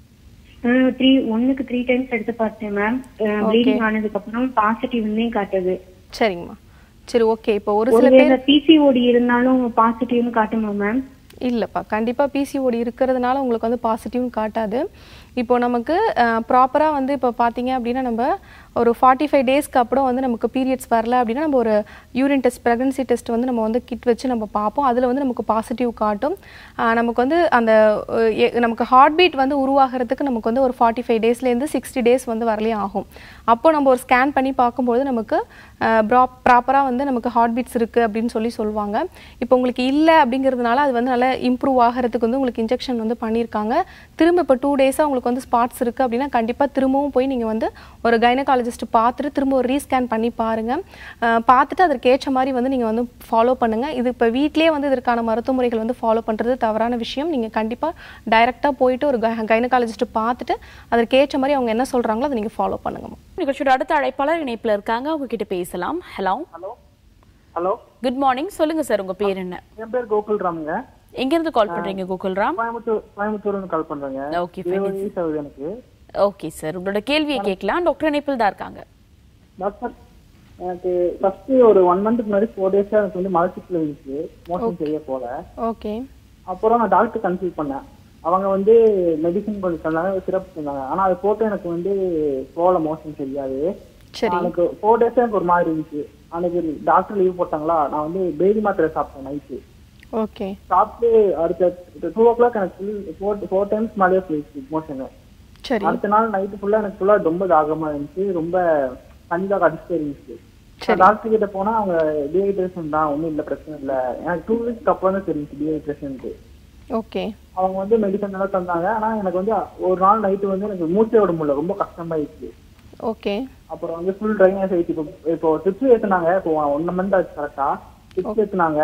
த்ரீ ஒன்னுக்கு த்ரீ டைம்ஸ் எடுத்து பார்த்தேன் மேம் ப்ளீடிங் ஆனதுக்கு அப்புறம் பாசிட்டிவ்னே காட்டுது சரிங்கம்மா சரி ஓகே இப்போ ஒரு சில பேர் ஒருவேளை பிசிஓடி இருந்தாலும் பாசிட்டிவ்னு காட்டுமா மேம் இல்லைப்பா கண்டிப்பாக பிசிஓடி இருக்கிறதுனால உங்களுக்கு வந்து பாசிட்டிவ்னு காட்டாது இப்போ நமக்கு ப்ராப்பராக வந்து இப்போ பார்த்தீங்க அப்படின்னா நம்ம ஒரு ஃபார்ட்டி ஃபைவ் டேஸ்க்கு அப்புறம் வந்து நமக்கு பீரியட்ஸ் வரல அப்படின்னா நம்ம ஒரு யூரின் டெஸ்ட் ப்ரெக்னன்சி டெஸ்ட் வந்து நம்ம வந்து கிட் வச்சு நம்ம பார்ப்போம் அதில் வந்து நமக்கு பாசிட்டிவ் காட்டும் ஆஹ் நமக்கு வந்து அந்த அஹ், எ- நமக்கு ஹார்ட் பீட் வந்து உருவாகிறதுக்கு நமக்கு வந்து ஒரு ஃபார்ட்டி ஃபைவ் டேஸ்லேருந்து சிக்ஸ்டி டேஸ் வந்து வரலையும் ஆகும் அப்போ நம்ம ஒரு ஸ்கேன் பண்ணி பார்க்கும்போது நமக்கு ப்ராப்பராக வந்து நமக்கு ஹார்ட் பீட்ஸ் இருக்குது அப்படின்னு சொல்லி சொல்லுவாங்க இப்போ உங்களுக்கு இல்லை அப்படிங்கிறதுனால அது வந்து நல்லா இம்ப்ரூவ் ஆகிறதுக்கு வந்து உங்களுக்கு இன்ஜெக்ஷன் வந்து பண்ணியிருக்காங்க திரும்ப இப்போ டூ டேஸாக உங்களுக்கு வந்து ஸ்பாட்ஸ் இருக்குது அப்படின்னா கண்டிப்பாக திரும்பவும் போய் நீங்கள் வந்து ஒரு கைனகாலஜிஸ்ட் பார்த்துட்டு திரும்ப ஒரு ரீஸ்கேன் பண்ணி பாருங்கள் பார்த்துட்டு அதற்கு ஏற்ற மாதிரி வந்து நீங்கள் வந்து ஃபாலோ பண்ணுங்கள் இது இப்போ வீட்டிலேயே வந்து இதற்கான மருத்துவ முறைகள் வந்து ஃபாலோ பண்ணுறது தவறான விஷயம் நீங்கள் கண்டிப்பாக டைரெக்டாக போயிட்டு ஒரு கைனகாலஜிஸ்ட் பார்த்துட்டு அதற்கு ஏற்ற மாதிரி அவங்க என்ன சொல்கிறாங்களோ அதை நீங்கள் ஃபாலோ பண்ணுங்கம்மா நிகழ்ச்சியோட அடுத்த அழைப்பாளர் இணைப்பில் இருக்காங்க அவங்க கிட்ட பேசலாம் hello hello hello good morning சொல்லுங்க சார் உங்க பேர் என்ன என் பேர் கோகுல் ராமுங்க எங்க இருந்து கால் பண்றீங்க கோகுல்ராம் கோயம்புத்தூர் கோயம்புத்தூர்னு கால் பண்றேங்க ஓகே இருபது வயசு ஆகுது எனக்கு ஓகே சார் உங்களோட கேள்வியை கேட்கலாம் டாக்டர் இணைப்பில் தான் இருக்காங்க டாக்டர் எனக்கு ஃபர்ஸ்ட் ஒரு ஒன் மந்த்துக்கு முன்னாடி ஃபோர் டேஸா எனக்கு வந்து மலச்சிக்கல் இருந்துச்சு மோஷன் சரியா போல ஓகே அப்புறம் நான் டாக்டர் கன்சல்ட் பண்ணேன் அவங்க வந்து மெடிசன் கொஞ்சம் சொன்னாங்க சிறப்பு சொன்னாங்க ஆனா அது போட்டு எனக்கு வந்து போல மோஷன் சரியாது சரி எனக்கு ஃபோர் டேஸா எனக்கு ஒரு மாதிரி இருந்துச்சு அன்னைக்கு டாக்டர் லீவ் போட்டாங்களா நான் வந்து பேபி மாத்திரை சாப்பிட்டேன் நைட்டு ஓகே சாப்பிட்டு அடுத்த டூ ஓ கிளாக் எனக்கு ஃபோர் ஃபோர் டைம்ஸ் மேலேயே போயிடுச்சு மோஷனு சரி அடுத்த நாள் நைட்டு ஃபுல்லா எனக்கு ஃபுல்லா ரொம்ப தாகமா இருந்துச்சு ரொம்ப தண்ணி தான் அடிச்சுட்டே இருந்துச்சு டாக்டர் கிட்ட போனா அவங்க டீஹைட்ரேஷன் தான் ஒண்ணும் இல்ல பிரச்சனை இல்ல எனக்கு டூ வீக்ஸ்க்கு அப்புறம் தான் தெரிஞ்சு டீஹைட்ரேஷன் ஓகே அவங்க வந்து மெடிசன் எல்லாம் தந்தாங்க ஆனா எனக்கு வந்து ஒரு நாள் நைட்டு வந்து எனக்கு மூச்சே விட முடியல ரொம்ப கஷ்டமாயிடுச்சு ஓகே அப்புறம் வந்து ஃபுல் ட்ரைனேஜ் ஆயிடுச்சு இப்போ இப்போ ட்ரிப்ஸ் ஏத்துனாங்க இப்போ ஒன் மந்த் ஆச்சு கரெக்டா ட்ரிப்ஸ் ஏத்துனாங்க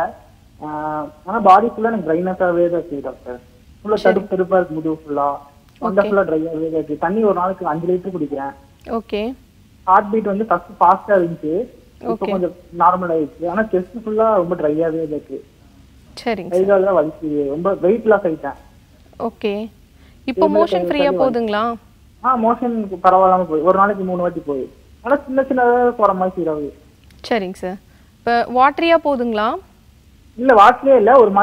ஆஹ் ஆனா பாடி ஃபுல்லா எனக்கு ட்ரைனஸாவே தான் இருக்கு டாக்டர் ஃபுல்லா தடுப்பு தடுப்பா இருக்கு முதுகு ஃபுல்லா அந்த ஃபுல்லா ட்ரையாவே தான் இருக்கு தண்ணி ஒரு நாளைக்கு அஞ்சு லிட்டர் குடிக்கிறேன் ஓகே ஹார்ட் பீட் வந்து ஃபர்ஸ்ட் ஃபாஸ்டா இருந்துச்சு இப்போ கொஞ்சம் நார்மல் ஆயிடுச்சு ஆனா செஸ்ட் ஃபுல்லா ரொம்ப ட்ரையாவே தான் இருக்கு சரிங்க கை கால் தான் வலிக்குது ரொம்ப வெயிட் லாஸ் ஆயிட்டேன் ஓகே இப்போ மோஷன் ஃப்ரீயா போகுதுங்களா ஆ மோஷன் பரவாயில்லாம போய் ஒரு நாளைக்கு மூணு வாட்டி போய் ஆனா சின்ன சின்னதா போற மாதிரி ஃபீல் ஆகுது சரிங்க சார் இப்போ வாட்டரியா போகுதுங்களா இல்ல வாட்லயே இல்ல ஒரு மாதிரி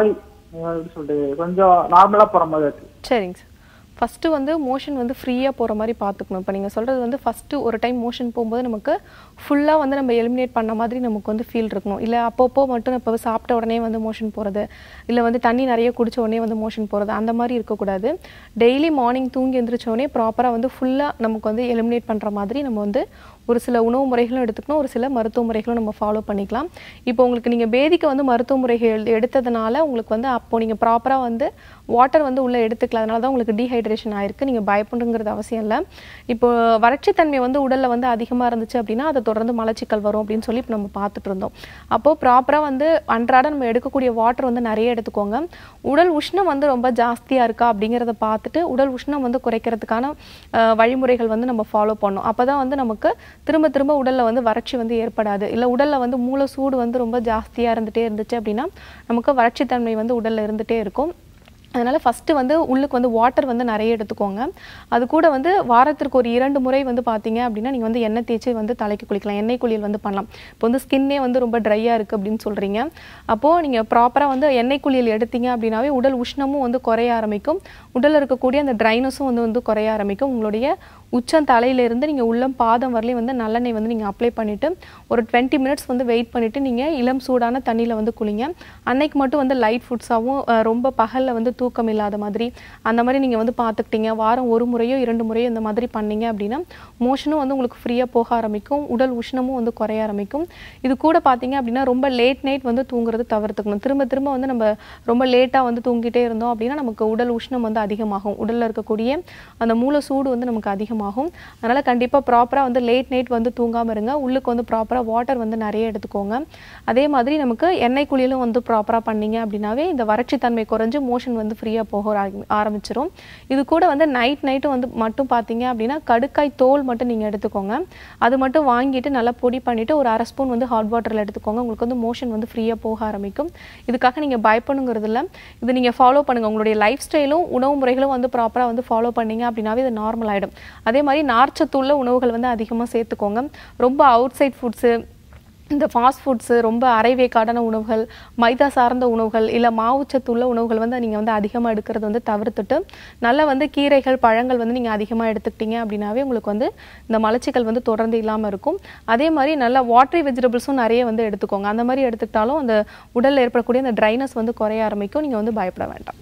அஹ் எப்படி சொல்றது கொஞ்சம் நார்மலா போற மாதிரி இருக்கு சரிங்க சார் ஃபஸ்ட்டு வந்து மோஷன் வந்து ஃப்ரீயாக போகிற மாதிரி பார்த்துக்கணும் இப்போ நீங்கள் சொல்கிறது வந்து ஃபஸ்ட்டு ஒரு டைம் மோஷன் போகும்போது நமக்கு ஃபுல்லாக வந்து நம்ம எலிமினேட் பண்ண மாதிரி நமக்கு வந்து ஃபீல் இருக்கணும் இல்லை அப்பப்போ மட்டும் இப்போ சாப்பிட்ட உடனே வந்து மோஷன் போகிறது இல்லை வந்து தண்ணி நிறைய குடிச்ச உடனே வந்து மோஷன் போகிறது அந்த மாதிரி இருக்கக்கூடாது டெய்லி மார்னிங் தூங்கி எந்திரிச்ச உடனே ப்ராப்பராக வந்து ஃபுல்லாக நமக்கு வந்து எலிமினேட் பண்ணுற மாதிரி நம்ம வந்து ஒரு சில உணவு முறைகளும் எடுத்துக்கணும் ஒரு சில மருத்துவ முறைகளும் நம்ம ஃபாலோ பண்ணிக்கலாம் இப்போ உங்களுக்கு நீங்கள் பேதிக்கு வந்து மருத்துவ முறைகள் எடுத்ததுனால உங்களுக்கு வந்து அப்போ நீங்கள் ப்ராப்பராக வந்து வாட்டர் வந்து உள்ளே எடுத்துக்கல அதனால தான் உங்களுக்கு டீஹைட்ரேஷன் ஆயிருக்கு நீங்கள் பயப்படுங்கிறது அவசியம் இல்லை இப்போ வறட்சித்தன்மை வந்து உடலில் வந்து அதிகமாக இருந்துச்சு அப்படின்னா அதை தொடர்ந்து மலச்சிக்கல் வரும் அப்படின்னு சொல்லி இப்போ நம்ம பார்த்துட்டு இருந்தோம் அப்போது ப்ராப்பராக வந்து அன்றாட நம்ம எடுக்கக்கூடிய வாட்டர் வந்து நிறைய எடுத்துக்கோங்க உடல் உஷ்ணம் வந்து ரொம்ப ஜாஸ்தியாக இருக்கா அப்படிங்கிறத பார்த்துட்டு உடல் உஷ்ணம் வந்து குறைக்கிறதுக்கான அஹ், வழிமுறைகள் வந்து நம்ம ஃபாலோ பண்ணணும் அப்போ தான் வந்து நமக்கு திரும்ப திரும்ப உடலில் வந்து வறட்சி வந்து ஏற்படாது இல்லை உடலில் வந்து மூல சூடு வந்து ரொம்ப ஜாஸ்தியாக இருந்துகிட்டே இருந்துச்சு அப்படின்னா நமக்கு வறட்சித்தன்மை வந்து உடலில் இருந்துகிட்டே இருக்கும் அதனால் ஃபஸ்ட்டு வந்து உள்ளுக்கு வந்து வாட்டர் வந்து நிறைய எடுத்துக்கோங்க அது கூட வந்து வாரத்திற்கு ஒரு இரண்டு முறை வந்து பார்த்தீங்க அப்படின்னா நீங்கள் வந்து எண்ணெய் தேய்ச்சி வந்து தலைக்கு குளிக்கலாம் எண்ணெய் குளியல் வந்து பண்ணலாம் இப்போ வந்து ஸ்கின்னே வந்து ரொம்ப ட்ரையாக இருக்குது அப்படின்னு சொல்கிறீங்க அப்போது நீங்கள் ப்ராப்பராக வந்து எண்ணெய் குளியல் எடுத்தீங்க அப்படின்னாவே உடல் உஷ்ணமும் வந்து குறைய ஆரம்பிக்கும் உடலில் இருக்கக்கூடிய அந்த ட்ரைனஸும் வந்து வந்து குறைய ஆரம்பிக்கும் உங்களுடைய உச்சம் தலையிலேருந்து நீங்கள் உள்ளம் பாதம் வரலையும் வந்து நல்லெண்ணெய் வந்து நீங்கள் அப்ளை பண்ணிவிட்டு ஒரு டுவெண்ட்டி மினிட்ஸ் வந்து வெயிட் பண்ணிவிட்டு நீங்கள் இளம் சூடான தண்ணியில் வந்து குளிங்க அன்னைக்கு மட்டும் வந்து லைட் ஃபுட்ஸாகவும் ரொம்ப பகலில் வந்து தூக்கம் இல்லாத மாதிரி அந்த மாதிரி நீங்கள் வந்து பார்த்துக்கிட்டீங்க வாரம் ஒரு முறையோ இரண்டு முறையோ இந்த மாதிரி பண்ணீங்க அப்படின்னா மோஷனும் வந்து உங்களுக்கு ஃப்ரீயாக போக ஆரம்பிக்கும் உடல் உஷ்ணமும் வந்து குறைய ஆரம்பிக்கும் இது கூட பார்த்தீங்க அப்படின்னா ரொம்ப லேட் நைட் வந்து தூங்குறது தவிர்த்துக்கணும் திரும்ப திரும்ப வந்து நம்ம ரொம்ப லேட்டாக வந்து தூங்கிட்டே இருந்தோம் அப்படின்னா நமக்கு உடல் உஷ்ணம் வந்து அதிகமாகும் உடலில் இருக்கக்கூடிய அந்த மூல சூடு வந்து நமக்கு அதிகமாகும் அதனால் கண்டிப்பாக ப்ராப்பராக வந்து லேட் நைட் வந்து தூங்காமல் இருங்க உள்ளுக்கு வந்து ப்ராப்பராக வாட்டர் வந்து நிறைய எடுத்துக்கோங்க அதே மாதிரி நமக்கு எண்ணெய் குளியலும் வந்து ப்ராப்பராக பண்ணீங்க அப்படின்னாவே இந்த வறட்சி தன்மை குறைஞ்சு மோஷன் வந்து ஃப்ரீயாக போக ஆரம்பி- ஆரம்பிச்சிரும் இது கூட வந்து நைட் நைட்டு வந்து மட்டும் பார்த்தீங்க அப்படின்னா கடுக்காய் தோல் மட்டும் நீங்கள் எடுத்துக்கோங்க அது மட்டும் வாங்கிட்டு நல்லா பொடி பண்ணிவிட்டு ஒரு அரை ஸ்பூன் வந்து ஹாட் வாட்டரில் எடுத்துக்கோங்க உங்களுக்கு வந்து மோஷன் வந்து ஃப்ரீயாக போக ஆரம்பிக்கும் இதுக்காக நீங்கள் பயப்படணுங்கிறது இல்லை இது நீங்கள் ஃபாலோ பண்ணுங்கள் உங்களுடைய லைஃப் ஸ்டைலும் உணவு முறைகளும் வந்து ப்ராப்பராக வந்து ஃபாலோ பண்ணீங்க அப்படின்னாவே இது நார்மல் ஆகிடும் அதே மாதிரி நார்ச்சத்துள்ள உணவுகள் வந்து அதிகமாக சேர்த்துக்கோங்க ரொம்ப அவுட் சைட் ஃபுட்ஸு இந்த ஃபாஸ்ட் ஃபுட்ஸு ரொம்ப அரைவேக்காடான உணவுகள் மைதா சார்ந்த உணவுகள் இல்லை மாவுச்சத்துள்ள உணவுகள் வந்து நீங்கள் வந்து அதிகமாக எடுக்கிறது வந்து தவிர்த்துட்டு நல்லா வந்து கீரைகள் பழங்கள் வந்து நீங்கள் அதிகமாக எடுத்துக்கிட்டீங்க அப்படின்னாவே உங்களுக்கு வந்து இந்த மலச்சிக்கல் வந்து தொடர்ந்து இல்லாமல் இருக்கும் அதே மாதிரி நல்லா வாட்டரி வெஜிடபிள்ஸும் நிறைய வந்து எடுத்துக்கோங்க அந்த மாதிரி எடுத்துக்கிட்டாலும் அந்த உடலில் ஏற்படக்கூடிய அந்த ட்ரைனஸ் வந்து குறைய ஆரம்பிக்கும் நீங்கள் வந்து பயப்பட வேண்டாம்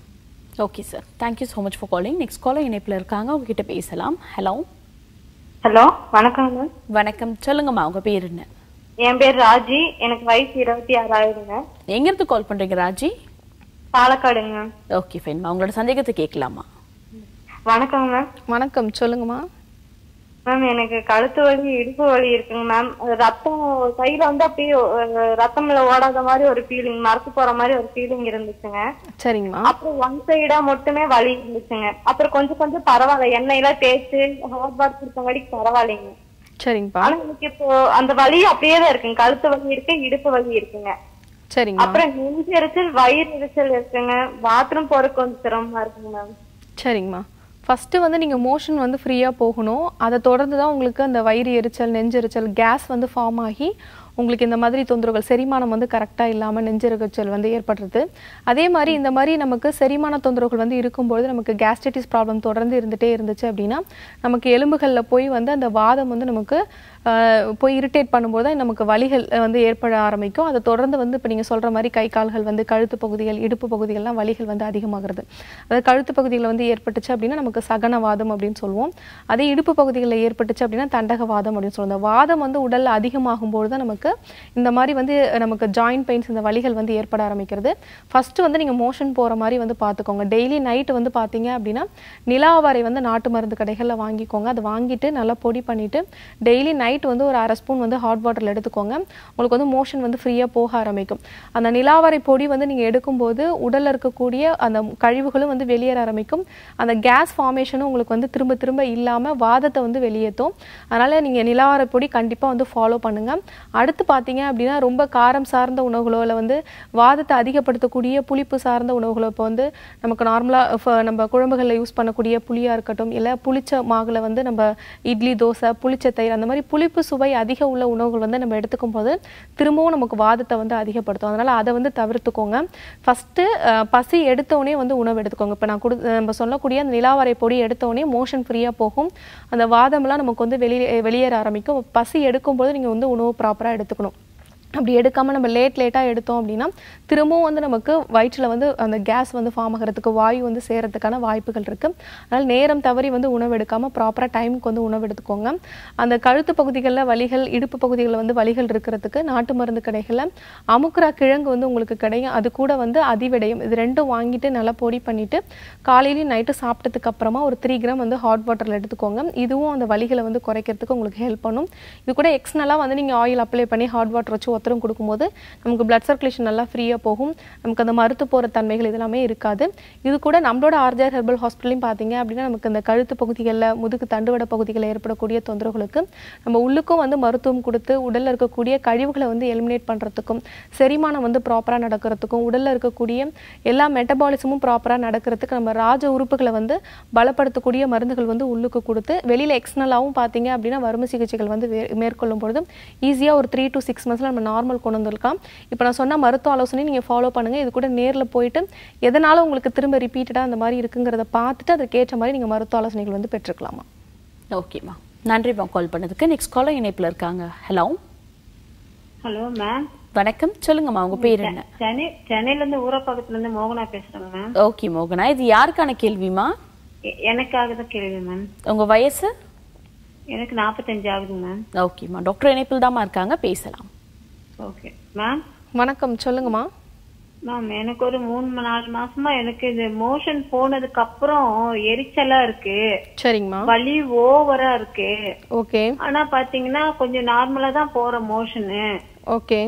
okay sir thank you so much for calling next caller இணைப்பில் இருக்காங்க உங்ககிட்ட பேசலாம் ஹலோ ஹலோ வணக்கங்க மேம் வணக்கம் சொல்லுங்கம்மா உங்க பேர் என்ன என் பேர் ராஜி எனக்கு வயசு இருபத்தி ஆறாயிரங்க எங்கேருந்து கால் பண்றீங்க ராஜி பாலக்காடுங்க மேம் ஓகே ஃபைன்மா உங்களோட சந்தேகத்தை கேட்கலாமா வணக்கங்க மேம் வணக்கம் சொல்லுங்கம்மா மேம் எனக்கு கழுத்து வலி இடுப்பு வலி இருக்குங்க மேம் ரத்தம் கையில வந்து அப்படியே அஹ், ரத்தம்ல ஓடாத மாதிரி ஒரு ஃபீலிங் மரத்து போற மாதிரி ஒரு ஃபீலிங் இருந்துச்சுங்க சரிங்கம்மா அப்புறம் ஒன் சைடா மட்டுமே வலி இருந்துச்சுங்க அப்புறம் கொஞ்சம் கொஞ்சம் பரவாயில்ல எண்ணெயெல்லாம் தேய்ச்சு ஹாட் பாத் கொடுத்தங்காடிக்கு பரவாயில்லைங்க சரிங்கப்பா ஆனா எனக்கு இப்போ அந்த வலி அப்படியே தான் இருக்குங்க கழுத்து வலி இருக்கு இடுப்பு வலி இருக்குங்க சரிங்கம்மா அப்புறம் நெஞ்சு எரிச்சல் வயிறு எரிச்சல் இருக்குங்க பாத்ரூம் போறதுக்கு கொஞ்சம் சிரமமா இருக்குங்க மேம் சரிங்கம்மா ஃபஸ்ட்டு வந்து நீங்கள் மோஷன் வந்து ஃப்ரீயாக போகணும் அதை தொடர்ந்து தான் உங்களுக்கு அந்த வயிறு எரிச்சல் நெஞ்சு எரிச்சல் கேஸ் வந்து ஃபார்ம் ஆகி உங்களுக்கு இந்த மாதிரி தொந்தரவுகள் செரிமானம் வந்து கரெக்டாக இல்லாமல் நெஞ்செரிச்சல் வந்து ஏற்படுறது அதே மாதிரி இந்த மாதிரி நமக்கு செரிமான தொந்தரவுகள் வந்து இருக்கும்பொழுது நமக்கு கேஸ்ட்ரைட்டிஸ் ப்ராப்ளம் தொடர்ந்து இருந்துகிட்டே இருந்துச்சு அப்படின்னா நமக்கு எலும்புகளில் போய் வந்து அந்த வாதம் வந்து நமக்கு ஆஹ், போய் இரிட்டேட் பண்ணும்போது தான் நமக்கு வலிகள் அஹ், வந்து ஏற்பட ஆரம்பிக்கும் அதை தொடர்ந்து வந்து இப்போ நீங்கள் சொல்கிற மாதிரி கை கால்கள் வந்து கழுத்து பகுதிகள் இடுப்பு பகுதிகள்லாம் வலிகள் வந்து அதிகமாகிறது அதாவது கழுத்து பகுதியில் வந்து ஏற்பட்டுச்சு அப்படின்னா நமக்கு சகனவாதம் அப்படின்னு சொல்லுவோம் அதே இடுப்பு பகுதிகளில் ஏற்பட்டுச்சு அப்படின்னா தண்டகவாதம் அப்படின்னு சொல்லுவோம் இந்த வாதம் வந்து உடலில் அதிகமாகும் பொழுது தான் நமக்கு இந்த மாதிரி வந்து நமக்கு ஜாயிண்ட் பெயின்ஸ் இந்த வலிகள் வந்து ஏற்பட ஆரம்பிக்கிறது ஃபர்ஸ்ட் வந்து நீங்கள் மோஷன் போகிற மாதிரி வந்து பார்த்துக்கோங்க டெய்லி நைட்டு வந்து பார்த்தீங்க அப்படின்னா நிலாவரை வந்து நாட்டு மருந்து கடைகளில் வாங்கிக்கோங்க அதை வாங்கிட்டு நல்லா பொடி பண்ணிட்டு டெய்லி நைட் வந்து ஒரு அரை ஸ்பூன் வந்து ஹாட் வாட்டரில் எடுத்துக்கோங்க உங்களுக்கு வந்து மோஷன் வந்து ஃப்ரீயாக போக ஆரம்பிக்கும் அந்த நிலாவரை பொடி வந்து நீங்கள் எடுக்கும்போது உடலில் இருக்கக்கூடிய அந்த கழிவுகளும் வந்து வெளியேற ஆரம்பிக்கும் அந்த கேஸ் ஃபார்மேஷனும் உங்களுக்கு வந்து திரும்ப திரும்ப இல்லாமல் வாதத்தை வந்து வெளியேற்றும் அதனால் நீங்கள் நிலாவரை பொடி கண்டிப்பாக வந்து ஃபாலோ பண்ணுங்கள் அடுத்து பார்த்தீங்க அப்படின்னா ரொம்ப காரம் சார்ந்த உணவுகளோ இல்லை வந்து வாதத்தை அதிகப்படுத்தக்கூடிய புளிப்பு சார்ந்த உணவுகளோ இப்போ வந்து நமக்கு நார்மலாக நம்ம குழம்புகளில் யூஸ் பண்ணக்கூடிய புளியாக இருக்கட்டும் இல்லை புளிச்ச மாகுல வந்து நம்ம இட்லி தோசை புளிச்ச தயிர் அந்த மாதிரி புளி புளிப்பு சுவை அதிக உள்ள உணவுகள் வந்து நம்ம எடுத்துக்கும் போது திரும்பவும் நமக்கு வாதத்தை வந்து அதிகப்படுத்தும் அதனால் அதை வந்து தவிர்த்துக்கோங்க ஃபஸ்ட்டு பசி எடுத்தோடனே வந்து உணவு எடுத்துக்கோங்க இப்போ நான் கொடு நம்ம சொல்லக்கூடிய அந்த நிலாவரை பொடி எடுத்தோடனே மோஷன் ஃப்ரீயாக போகும் அந்த வாதம்லாம் நமக்கு வந்து வெளியே வெளியேற ஆரம்பிக்கும் பசி எடுக்கும்போது நீங்கள் வந்து உணவு ப்ராப்பராக எடுத்துக்கணும் அப்படி எடுக்காமல் நம்ம லேட் லேட்டாக எடுத்தோம் அப்படின்னா திரும்பவும் வந்து நமக்கு வயிற்றில் வந்து அந்த கேஸ் வந்து ஃபார்ம் ஆகிறதுக்கு வாயு வந்து சேரத்துக்கான வாய்ப்புகள் இருக்குது அதனால் நேரம் தவறி வந்து உணவு எடுக்காமல் ப்ராப்பராக டைமுக்கு வந்து உணவு எடுத்துக்கோங்க அந்த கழுத்து பகுதிகளில் வலிகள் இடுப்பு பகுதிகளில் வந்து வலிகள் இருக்கிறதுக்கு நாட்டு மருந்து கடைகளில் அமுக்குரா கிழங்கு வந்து உங்களுக்கு கிடைக்கும் அது கூட வந்து அதிவிடயம் இது ரெண்டும் வாங்கிட்டு நல்லா பொடி பண்ணிவிட்டு காலையிலையும் நைட்டு சாப்பிட்டதுக்கு அப்புறமா ஒரு த்ரீ கிராம் வந்து ஹாட் வாட்டரில் எடுத்துக்கோங்க இதுவும் அந்த வலிகளை வந்து குறைக்கிறதுக்கு உங்களுக்கு ஹெல்ப் பண்ணும் இது கூட எக்ஸ்னலாக வந்து நீங்கள் ஆயில் அப்ளை பண்ணி ஹாட் வாட்டர் வச்சு ஒத்தரம் கொடுக்கும்போது நமக்கு பிளட் சர்க்குலேஷன் நல்லா ஃப்ரீயாக போகும் நமக்கு அந்த மருத்து போகிற தன்மைகள் இதெல்லாமே இருக்காது இது கூட நம்மளோட ஆர்ஜர் ஹெர்பல் ஹாஸ்பிட்டலையும் பார்த்தீங்க அப்படின்னா நமக்கு இந்த கழுத்து பகுதிகளில் முதுகு தண்டுவட பகுதிகளில் ஏற்படக்கூடிய தொந்தரவுகளுக்கு நம்ம உள்ளுக்கும் வந்து மருத்துவம் கொடுத்து உடலில் இருக்கக்கூடிய கழிவுகளை வந்து எலிமினேட் பண்ணுறதுக்கும் செரிமானம் வந்து ப்ராப்பராக நடக்கிறதுக்கும் உடலில் இருக்கக்கூடிய எல்லா மெட்டபாலிசமும் ப்ராப்பராக நடக்கிறதுக்கு நம்ம ராஜ உறுப்புகளை வந்து பலப்படுத்தக்கூடிய மருந்துகள் வந்து உள்ளுக்கு கொடுத்து வெளியில் எக்ஸ்னலாகவும் பார்த்தீங்க அப்படின்னா வறுமை சிகிச்சைகள் வந்து வே- மேற்கொள்ளும் பொழுது ஈஸியாக ஒரு த்ரீ டு சிக்ஸ் மந்த்ஸில் நம்ம நார்மல் கொண்டு வந்திருக்கலாம் இப்போ நான் சொன்ன மருத்துவ ஆலோசனை நீங்கள் ஃபாலோ பண்ணுங்கள் இது கூட நேரில் போயிட்டு எதனால் உங்களுக்கு திரும்ப ரிப்பீட்டடாக அந்த மாதிரி இருக்குங்கிறத பார்த்துட்டு அதுக்கேற்ற மாதிரி நீங்கள் மருத்துவ ஆலோசனைகள் வந்து பெற்றுக்கலாமா ஓகேம்மா நன்றிம்மா கால் பண்ணதுக்கு நெக்ஸ்ட் காலர் இணைப்பில் இருக்காங்க ஹலோ ஹலோ மேம் வணக்கம் சொல்லுங்கம்மா உங்க பேர் என்ன சென்னை சென்னையில இருந்து ஊரப்பாக்கத்துல இருந்து மோகனா பேசுறேங்க மேம் ஓகே மோகனா இது யாருக்கான கேள்விமா எ- எனக்காக தான் கேள்வி மேம் உங்க வயசு எனக்கு நாற்பத்தஞ்சு ஆகுதுங்க மேம் ஓகேம்மா டாக்டர் இணைப்பில் தாம்மா இருக்காங்க பேசலாம் ஓகே மேம் வணக்கம் சொல்லுங்கம்மா மேம் எனக்கு ஒரு மூணு ம- நாலு மாசமா எனக்கு இது மோஷன் போனதுக்கு அப்புறம் எரிச்சலா இருக்கு சரிங்கம்மா வலி ஓவரா இருக்கு ஓகே ஆனா பாத்தீங்கன்னா கொஞ்சம் நார்மலா தான் போற மோஷனு ஓகே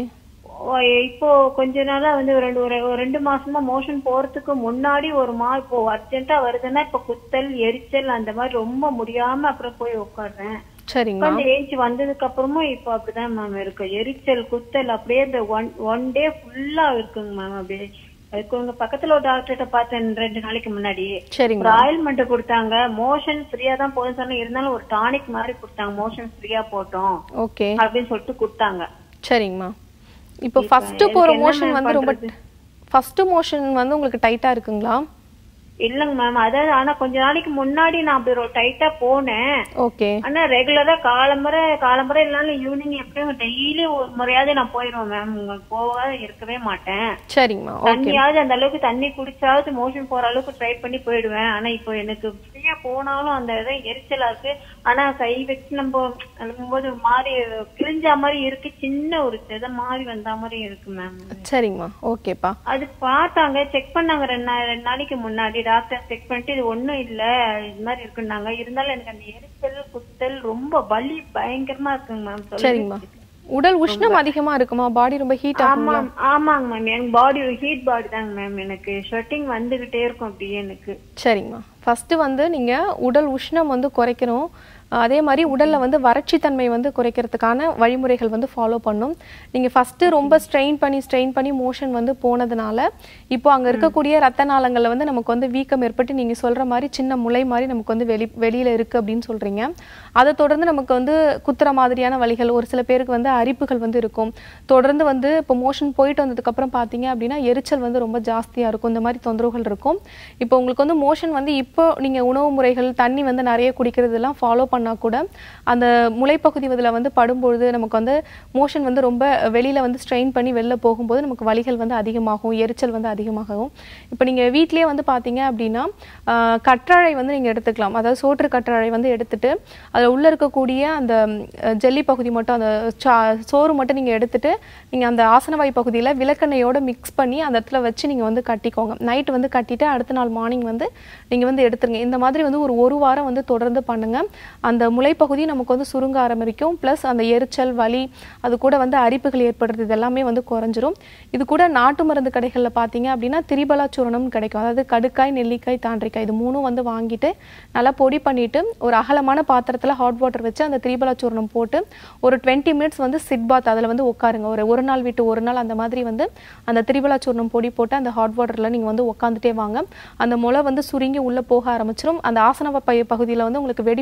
இப்போ கொஞ்ச நாளா வந்து ஒரு ரெண்டு ஒரு ஒரு ரெண்டு மாசமா மோஷன் போறதுக்கு முன்னாடி ஒரு மா இப்போ அர்ஜென்ட்டா வருதுன்னா இப்ப குத்தல் எரிச்சல் அந்த மாதிரி ரொம்ப முடியாம அப்புறம் போய் உட்காடுறேன் சரிங்கம்மா உட்காந்து ஏஞ்சி வந்ததுக்கு அப்புறமும் இப்போ அப்படிதான் மேம் இருக்கு எரிச்சல் குத்தல் அப்படியே இந்த ஒன் ஒன் டே ஃபுல்லா இருக்குங்க மேம் அப்படியே அதுக்கு உங்க பக்கத்துல ஒரு டாக்டர்கிட்ட பார்த்தேன் ரெண்டு நாளைக்கு முன்னாடி ஒரு சரிங்கம்மா ஆயில்மெண்ட் கொடுத்தாங்க மோஷன் ஃப்ரீயா தான் போகுதுன்னு சொன்னா இருந்தாலும் ஒரு டானிக் மாதிரி கொடுத்தாங்க மோஷன் ஃப்ரீயா போட்டோம் ஓகே அப்படின்னு சொல்லிட்டு கொடுத்தாங்க சரிங்கம்மா இப்போ ஃபர்ஸ்ட் எனக்கு போற என்ன மோஷன் ma'am வந்து ரொம்ப பண்றது? ஃபர்ஸ்ட் மோஷன் வந்து உங்களுக்கு டைட்டா இருக்குங்களா இல்லங்க மேம் அதாவது ஆனா கொஞ்ச நாளைக்கு முன்னாடி நான் அப்படி ஒரு டைட்டா போனேன் ஓகே ஆனா ரெகுலரா காலம்பரை காலம்பரை இல்லனாலும் ஈவினிங் எப்படியும் டெய்லி ஒரு முறையாவது நான் போயிருவேன் மேம் போகாத இருக்கவே மாட்டேன் சரிங்கம்மா ஓகே தண்ணியாவது அந்த அளவுக்கு தண்ணி குடிச்சாவது மோஷன் போற அளவுக்கு ட்ரை பண்ணி போயிடுவேன் ஆனா இப்போ எனக்கு ஃப்ரீயா போனாலும் அந்த இதை எரிச்சலா இருக்கு ஆனா கை வச்சு நம்ம அழுகும்போது ஒரு மாதிரி கிழிஞ்சா மாதிரி இருக்கு சின்ன ஒரு செத மாதிரி வந்த மாதிரி இருக்கு மேம் சரிங்கம்மா ஓகேப்பா அது பார்த்தாங்க செக் பண்ணாங்க ரெண்டு நாள் ரெண்டு நாளைக்கு முன்னாடி டாக்டர் செக் பண்ணிட்டு இது ஒண்ணும் இல்ல இது மாதிரி இருக்குன்னாங்க இருந்தாலும் எனக்கு அந்த எரிச்சல் குத்தல் ரொம்ப வலி பயங்கரமா இருக்குங்க மேம் சரிங்கம்மா உடல் உஷ்ணம் அதிகமா இருக்குமா பாடி ரொம்ப ஹீட் ஆகுங்களா ஆமாம் ஆமாங்க மேம் எனக்கு பாடி ஹீட் பாடி தாங்க மேம் எனக்கு ஸ்வெட்டிங் வந்துகிட்டே இருக்கும் அப்படியே எனக்கு சரிங்கம்மா ஃபர்ஸ்ட் வந்து நீங்க உடல் உஷ்ணம் வந்து குறைக்கணும் அதே மாதிரி உடல்ல வந்து வறட்சி தன்மை வந்து குறைக்கிறதுக்கான வழிமுறைகள் வந்து ஃபாலோ பண்ணும் நீங்க ஃபர்ஸ்ட் ரொம்ப ஸ்ட்ரெயின் பண்ணி ஸ்ட்ரெயின் பண்ணி மோஷன் வந்து போனதுனால இப்போ அங்க இருக்கக்கூடிய ரத்த நாளங்கள்ல வந்து நமக்கு வந்து வீக்கம் ஏற்பட்டு நீங்க சொல்ற மாதிரி சின்ன முளை மாதிரி நமக்கு வந்து வெளி வெளியில இருக்கு அப்படின்னு சொல்றீங்க அதை தொடர்ந்து நமக்கு வந்து குத்துற மாதிரியான வலிகள் ஒரு சில பேருக்கு வந்து அரிப்புகள் வந்து இருக்கும் தொடர்ந்து வந்து இப்போ மோஷன் போயிட்டு வந்ததுக்கு அப்புறம் பார்த்தீங்க அப்படின்னா எரிச்சல் வந்து ரொம்ப ஜாஸ்தியா இருக்கும் இந்த மாதிரி தொந்தரவுகள் இருக்கும் இப்போ உங்களுக்கு வந்து மோஷன் வந்து இப்போ நீங்க உணவு முறைகள் தண்ணி வந்து நிறைய குடிக்கிறது எல்லாம் ஃபாலோ பண்ணா கூட அந்த முளைப்பகுதி இதில் வந்து படும்பொழுது நமக்கு வந்து மோஷன் வந்து ரொம்ப வெளியில வந்து ஸ்ட்ரெயின் பண்ணி வெளில போகும்போது நமக்கு வலிகள் வந்து அதிகமாகும் எரிச்சல் வந்து அதிகமாகும் இப்போ நீங்க வீட்லயே வந்து பார்த்தீங்க அப்படின்னா ஆஹ், கற்றாழை வந்து நீங்க எடுத்துக்கலாம் அதாவது சோற்று கற்றாழை வந்து எடுத்துட்டு அதுல உள்ள இருக்கக்கூடிய அந்த அஹ், ஜெல்லி பகுதி மட்டும் அந்த சா- சோறு மட்டும் நீங்க எடுத்துட்டு நீங்க அந்த ஆசனவாய் பகுதியில விளக்கெண்ணெயோட மிக்ஸ் பண்ணி அந்த இடத்துல வச்சு நீங்க வந்து கட்டிக்கோங்க நைட் வந்து கட்டிட்டு அடுத்த நாள் மார்னிங் வந்து நீங்க வந்து எடுத்துருங்க இந்த மாதிரி வந்து ஒரு ஒரு வாரம் வந்து தொடர்ந்து பண்ணுங்க அந்த முளைப்பகுதி நமக்கு வந்து சுருங்க ஆரம்பிக்கும் ப்ளஸ் அந்த எரிச்சல் வலி அது கூட வந்து அரிப்புகள் ஏற்படுறது இது எல்லாமே வந்து குறைஞ்சிரும் இது கூட நாட்டு மருந்து கடைகள்ல பார்த்தீங்க அப்படின்னா திரிபலா சூரணம் கிடைக்கும் அதாவது கடுக்காய் நெல்லிக்காய் தாண்டிக்காய் இது மூணும் வந்து வாங்கிட்டு நல்லா பொடி பண்ணிட்டு ஒரு அகலமான பாத்திரத்துல ஹாட் வாட்டர் வச்சு அந்த திரிபலா சூரணம் போட்டு ஒரு டுவெண்ட்டி மினிட்ஸ் வந்து சிட் பாத் அதில் வந்து உட்காருங்க ஒரு ஒரு நாள் விட்டு ஒரு நாள் அந்த மாதிரி வந்து அந்த திரிபலா சூர்ணம் பொடி போட்டு அந்த ஹாட் வாட்டர்ல நீங்க வந்து உட்காந்துட்டே வாங்க அந்த முளை வந்து சுருங்கி உள்ள போக ஆரம்பிச்சிரும் அந்த ஆசன பை பகுதியில வந்து உங்களுக்கு வெடிப்புகள் இருந்தாலும்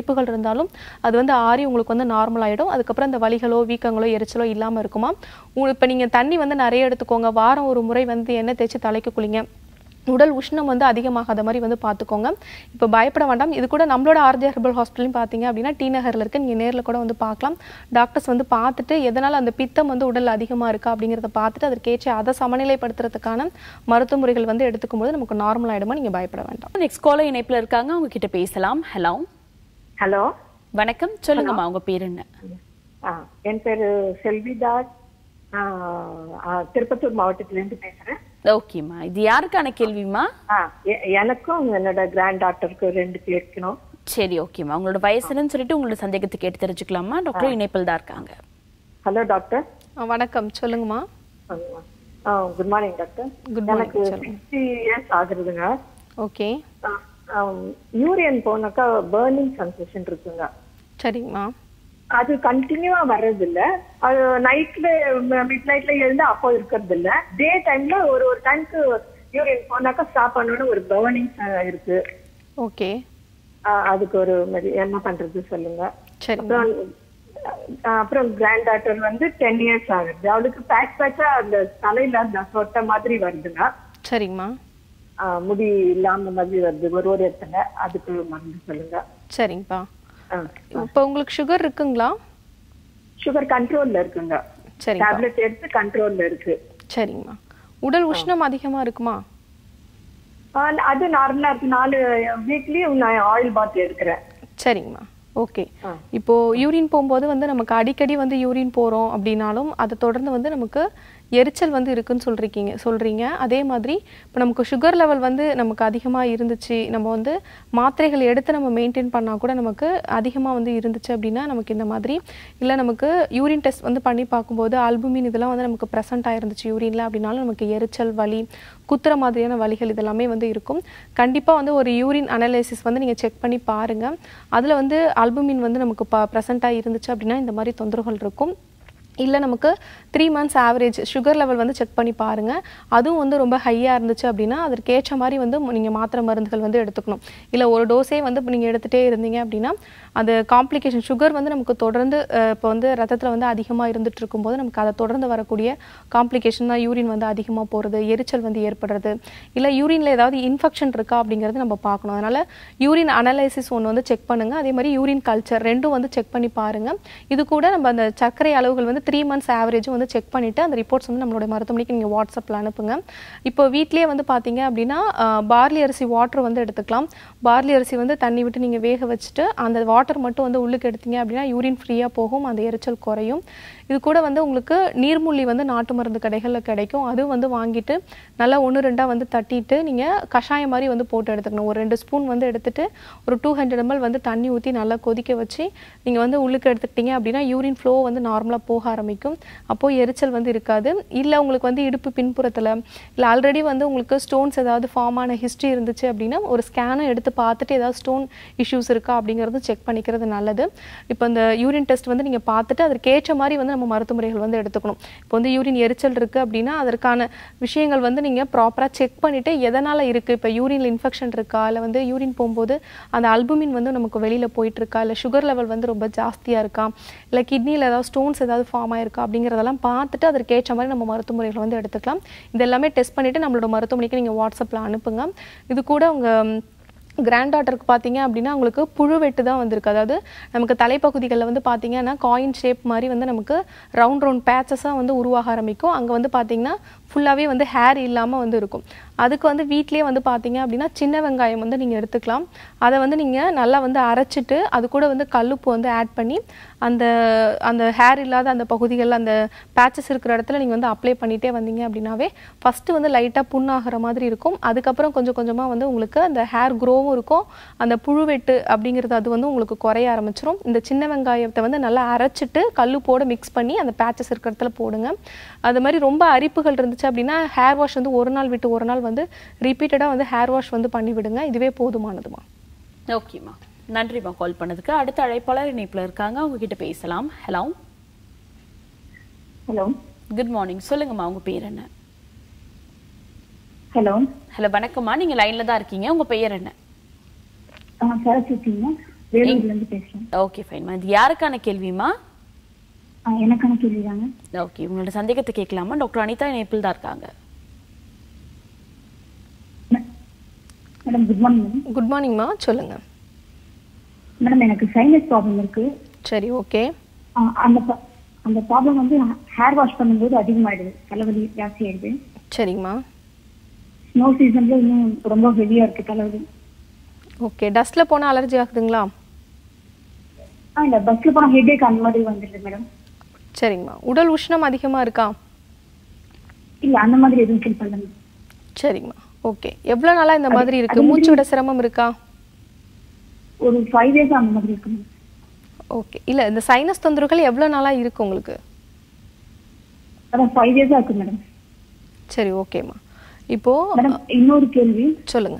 இருந்தாலும் அது வந்து ஆறி உங்களுக்கு வந்து நார்மல் ஆகிடும் அதுக்கப்புறம் அந்த வலிகளோ வீக்கங்களோ எரிச்சலோ இல்லாமல் இருக்குமா இப்போ நீங்கள் தண்ணி வந்து நிறைய எடுத்துக்கோங்க வாரம் ஒரு முறை வந்து எண்ணெய் தேய்ச்சி தலைக்கு குளிங்க உடல் உஷ்ணம் வந்து அதிகமாகாத மாதிரி வந்து பார்த்துக்கோங்க இப்போ பயப்பட வேண்டாம் இது கூட நம்மளோட ஆர்ஜே ஹெர்பல் ஹாஸ்பிட்டலும் பார்த்தீங்க அப்படின்னா டி நகரில் இருக்கு நீங்கள் நேரில் கூட வந்து பார்க்கலாம் டாக்டர்ஸ் வந்து பார்த்துட்டு எதனால் அந்த பித்தம் வந்து உடல் அதிகமாக இருக்கா அப்படிங்கிறத பார்த்துட்டு அதற்கேற்ற அதை சமநிலைப்படுத்துறதுக்கான மருத்துவ முறைகள் வந்து எடுத்துக்கும் போது நமக்கு நார்மல் ஆகிடுமா நீங்கள் பயப்பட வேண்டாம் நெக்ஸ்ட் காலர் இணைப்புல இருக்காங்க அவங்க கிட்ட பேசலாம் ஹலோ ஹலோ வணக்கம் சொல்லுங்கம்மா உங்க பேர் என்ன ஆ, என் பேரு செல்விதாஸ் ஆ, ஆ, திருப்பத்தூர் மாவட்டத்திலேருந்து பேசுறேன் ஓகேம்மா இது யாருக்கான கேள்விமா ஆ, எ- எனக்கும் என்னோட கிராண்ட் டாக்டருக்கு ரெண்டு கேட்கணும் சரி ஓகேம்மா உங்களோட வயசுன்னு சொல்லிட்டு உங்களோட சந்தேகத்தை கேட்டு தெரிஞ்சுக்கலாமா டாக்டர் இணைப்பில் தான் இருக்காங்க ஹலோ டாக்டர் ஆ, வணக்கம் சொல்லுங்கம்மா good morning doctor Good morning, எனக்கு சொல்லுங்க. சிக்ஸ்டி இயர்ஸ் ஆகுறதுங்க ஓகே யூரியன் போனாக்கா பர்னிங் சென்சேஷன் இருக்குங்க சரிங்கம்மா அது கண்டினியூவா வர்றது இல்ல அது நைட்ல மிட் நைட்ல எழுந்து அப்போ இருக்கிறது இல்ல டே டைம்ல ஒரு ஒரு டைம்க்கு யூரின் போனாக்கா ஸ்டாப் பண்ணோட ஒரு பர்னிங் இருக்கு ஓகே ஆஹ் அதுக்கு ஒரு மெடி- என்ன பண்றது சொல்லுங்க சரிங்கம்மா அப்புறம் ஆஹ் அப்புறம் கிராண்ட் டாட்டர் வந்து டென் இயர்ஸ் ஆகுது அவளுக்கு பேட்ச் பேட்சா அந்த தலையில அந்த சொட்ட மாதிரி வருதுங்க சரிங்கம்மா ஆஹ் முடி இல்லாம மாதிரி வருது ஒரு ஒரு இடத்துல அதுக்கு மருந்து சொல்லுங்க சரிங்கப்பா இப்போ உங்களுக்கு சுகர் இருக்குங்களா சுகர் கண்ட்ரோல்ல இருக்குங்க சரிங்கப்பா டேப்லெட் எடுத்து கண்ட்ரோல்ல இருக்கு சரிங்கம்மா உடல் உஷ்ணம் அதிகமா இருக்குமா ஆஹ் அது நார்மலா இருக்கு நாலு வீக்லி நான் ஆயில் பாத் எடுக்கிறேன் சரிங்கம்மா ஓகே இப்போ யூரின் போகும்போது வந்து நமக்கு அடிக்கடி வந்து யூரின் போறோம் அப்படின்னாலும் அதை தொடர்ந்து வந்து நமக்கு எரிச்சல் வந்து இருக்குன்னு சொல்றீங்க சொல்றீங்க அதே மாதிரி இப்போ நமக்கு சுகர் லெவல் வந்து நமக்கு அதிகமாக இருந்துச்சு நம்ம வந்து மாத்திரைகள் எடுத்து நம்ம மெயின்டைன் பண்ணால் கூட நமக்கு அதிகமாக வந்து இருந்துச்சு அப்படின்னா நமக்கு இந்த மாதிரி இல்லை நமக்கு யூரின் டெஸ்ட் வந்து பண்ணி பார்க்கும்போது அல்புமின் இதெல்லாம் வந்து நமக்கு ப்ரெசென்ட் ஆயிருந்துச்சு யூரின்ல அப்படின்னாலும் நமக்கு எரிச்சல் வலி குத்துற மாதிரியான வலிகள் இதெல்லாமே வந்து இருக்கும் கண்டிப்பாக வந்து ஒரு யூரின் அனலைசிஸ் வந்து நீங்கள் செக் பண்ணி பாருங்கள் அதில் வந்து அல்புமின் வந்து நமக்கு ப ப்ரெசென்ட்டாக இருந்துச்சு அப்படின்னா இந்த மாதிரி தொந்தரவுகள் இருக்கும் இல்லை நமக்கு three months average sugar level வந்து செக் பண்ணி பாருங்கள் அதுவும் வந்து ரொம்ப ஹையாக இருந்துச்சு அப்படின்னா அதற்கு ஏற்ற மாதிரி வந்து நீங்கள் மாத்திரை மருந்துகள் வந்து எடுத்துக்கணும் இல்லை ஒரு டோஸே வந்து இப்போ நீங்கள் எடுத்துகிட்டே இருந்தீங்க அப்படின்னா அது காம்ப்ளிகேஷன் சுகர் வந்து நமக்கு தொடர்ந்து இப்போ வந்து ரத்தத்தில் வந்து அதிகமாக இருந்துட்டு இருக்கும்போது நமக்கு அதை தொடர்ந்து வரக்கூடிய காம்ப்ளிகேஷன் தான் யூரின் வந்து அதிகமாக போகிறது எரிச்சல் வந்து ஏற்படுறது இல்லை யூரினில் ஏதாவது இன்ஃபெக்ஷன் இருக்கா அப்படிங்கிறது நம்ம பார்க்கணும் அதனால் யூரின் அனலைசிஸ் ஒன்று வந்து செக் பண்ணுங்கள் அதே மாதிரி யூரின் கல்ச்சர் ரெண்டும் வந்து செக் பண்ணி பாருங்கள் இது கூட நம்ம அந்த சர்க்கரை அளவுகள் வந்து த்ரீ மந்த்ஸ் ஆவரேஜும் வந்து செக் பண்ணிவிட்டு அந்த ரிப்போர்ட்ஸ் வந்து நம்மளோட மருத்துவமனைக்கு நீங்கள் வாட்ஸ்அப்பில் அனுப்புங்க இப்போ வீட்லேயே வந்து பார்த்தீங்க அப்படின்னா பார்லி அரிசி வாட்டர் வந்து எடுத்துக்கலாம் பார்லி அரிசி வந்து தண்ணி விட்டு நீங்கள் வேக வச்சுட்டு அந்த வாட்டர் மட்டும் வந்து உள்ளுக்கு எடுத்தீங்க அப்படின்னா யூரின் ஃப்ரீயாக போகும் அந்த எரிச்சல் குறையும் இது கூட வந்து உங்களுக்கு நீர்மூழ்கி வந்து நாட்டு மருந்து கடைகளில் கிடைக்கும் அதுவும் வந்து வாங்கிட்டு நல்லா ஒன்று ரெண்டாக வந்து தட்டிட்டு நீங்கள் கஷாயம் மாதிரி வந்து போட்டு எடுத்துக்கணும் ஒரு ரெண்டு ஸ்பூன் வந்து எடுத்துட்டு ஒரு டூ ஹண்ட்ரட் எம்எல் வந்து தண்ணி ஊற்றி நல்லா கொதிக்க வச்சு நீங்கள் வந்து உள்ளுக்கு எடுத்துக்கிட்டீங்க அப்படின்னா யூரின் ஃப்ளோ வந்து நார்மலாக போக ஆரம்பிக்கும் அப்போது எரிச்சல் வந்து இருக்காது இல்லை உங்களுக்கு வந்து இடுப்பு பின்புறத்தில் இல்லை ஆல்ரெடி வந்து உங்களுக்கு ஸ்டோன்ஸ் ஏதாவது ஃபார்ம் ஆன ஹிஸ்ட்ரி இருந்துச்சு அப்படின்னா ஒரு ஸ்கேனும் எடுத்து பார்த்துட்டு ஏதாவது ஸ்டோன் இஷ்யூஸ் இருக்கா அப்படிங்கிறது செக் பண்ணிக்கிறது நல்லது இப்போ இந்த யூரின் டெஸ்ட் வந்து நீங்கள் பார்த்துட்டு அதற்கேற்ற மாதிரி வந்து நம்ம மருத்துவ முறைகள் வந்து எடுத்துக்கணும் இப்போ வந்து யூரின் எரிச்சல் இருக்குது அப்படின்னா அதற்கான விஷயங்கள் வந்து நீங்கள் ப்ராப்பராக செக் பண்ணிவிட்டு எதனால் இருக்குது இப்போ யூரினில் இன்ஃபெக்ஷன் இருக்கா இல்லை வந்து யூரின் போகும்போது அந்த அல்புமின் வந்து நமக்கு வெளியில் போயிட்டுருக்கா இல்லை சுகர் லெவல் வந்து ரொம்ப ஜாஸ்தியாக இருக்கா இல்லை கிட்னியில் ஏதாவது ஸ்டோன்ஸ் ஏதாவது ஃபார்ம் ஆயிருக்கா அப்படிங்கிறதெல்லாம் பார்த்துட்டு அதற்கேற்ற மாதிரி நம்ம மருத்துவ முறைகளை வந்து எடுத்துக்கலாம் இது எல்லாமே டெஸ்ட் பண்ணிவிட்டு நம்மளோட மருத்துவமனைக்கு நீங்கள் வாட்ஸ்அப்பில் அனுப்புங்க இது கூட உங்கள் கிராண்ட் டாட்டருக்கு பார்த்தீங்க அப்படின்னா உங்களுக்கு புழுவெட்டு தான் வந்திருக்கு அதாவது நமக்கு தலைப்பகுதிகளில் வந்து பார்த்தீங்கன்னா காயின் ஷேப் மாதிரி வந்து நமக்கு ரவுண்ட் ரவுண்ட் பேச்சஸாக வந்து உருவாக ஆரம்பிக்கும் அங்கே வந்து பார்த்தீங்கன்னா ஃபுல்லாகவே வந்து ஹேர் இல்லாமல் வந்து இருக்கும் அதுக்கு வந்து வீட்லேயே வந்து பார்த்தீங்க அப்படின்னா சின்ன வெங்காயம் வந்து நீங்கள் எடுத்துக்கலாம் அதை வந்து நீங்கள் நல்லா வந்து அரைச்சிட்டு அது கூட வந்து கல்லுப்பு வந்து ஆட் பண்ணி அந்த அந்த ஹேர் இல்லாத அந்த பகுதிகளில் அந்த பேச்சஸ் இருக்கிற இடத்துல நீங்கள் வந்து அப்ளை பண்ணிகிட்டே வந்தீங்க அப்படின்னாவே ஃபஸ்ட்டு வந்து லைட்டாக புண்ணாகிற மாதிரி இருக்கும் அதுக்கப்புறம் கொஞ்சம் கொஞ்சமாக வந்து உங்களுக்கு அந்த ஹேர் க்ரோவும் இருக்கும் அந்த புழுவெட்டு அப்படிங்கிறது அது வந்து உங்களுக்கு குறைய ஆரம்பிச்சிரும் இந்த சின்ன வெங்காயத்தை வந்து நல்லா அரைச்சிட்டு கல்லுப்போடு மிக்ஸ் பண்ணி அந்த பேச்சஸ் இருக்கிற இடத்துல போடுங்க அது மாதிரி ரொம்ப அரிப்புகள் இருந்துச்சு அப்படின்னா ஹேர் வாஷ் வந்து ஒரு நாள் விட்டு ஒரு நாள் வந்து ரிப்பீட்டடாக வந்து ஹேர் வாஷ் வந்து பண்ணி விடுங்க இதுவே போதுமானதுமா ஓகேம்மா நன்றிம்மா கால் பண்ணதுக்கு அடுத்த அழைப்பாளர் இணைப்புல இருக்காங்க அவங்க கிட்ட பேசலாம் ஹலோ ஹலோ குட் மார்னிங் சொல்லுங்கம்மா உங்க பேர் என்ன ஹலோ ஹலோ வணக்கம்மா நீங்க லைன்ல தான் இருக்கீங்க உங்க பெயர் என்ன சரஸ்வதிங்க வேலூர்ல இருந்து பேசுறேன் ஓகே ஃபைன்மா இது யாருக்கான கேள்விமா ஆ, எனக்கான கேள்விதாங்க ஓகே உங்களோட சந்தேகத்தை கேட்கலாமா டாக்டர் அனிதா இணைப்பில் தான் இருக்காங்க madam good morning madam good மார்னிங்மா சொல்லுங்க மேடம் எனக்கு சைனஸ் ப்ராப்ளம் இருக்கு சரி ஓகே ஆ, அந்த ப- அந்த ப்ராப்ளம் வந்து ஹேர் வாஷ் பண்ணும்போது அதிகமாயிடுது தலைவலி ஜாஸ்தி ஆயிடுது சரிங்கம்மா ஸ்னோ சீசன்ல இன்னும் ரொம்ப ஹெவியா இருக்கு தலைவலி ஓகே டஸ்ட்டில் போனால் அலர்ஜி ஆகுதுங்களா ஆ இந்த பஸ்ல போனா ஹெட்டேக் அந்த மாதிரி வந்துடுது மேடம் சரிங்கம்மா உடல் உஷ்ணம் அதிகமாக இருக்கா இல்ல அந்த மாதிரி எதுவும் ஃபீல் பண்ணல madam. சரிங்கம்மா ஓகே எவ்வளோ நாளாக இந்த மாதிரி இருக்கு மூச்சு விட சிரமம் இருக்கா ஒரு ஃபைவ் இயர்ஸ் அந்த மாதிரி இருக்கு மேடம் ஓகே இல்லை இந்த சைனஸ் தொந்தரவுகள் எவ்வளோ நாளாக இருக்கு உங்களுக்கு அதான் ஃபைவ் இயர்ஸா இருக்கு மேடம் சரி ஓகேம்மா இப்போ மேடம் இன்னொரு கேள்வி சொல்லுங்க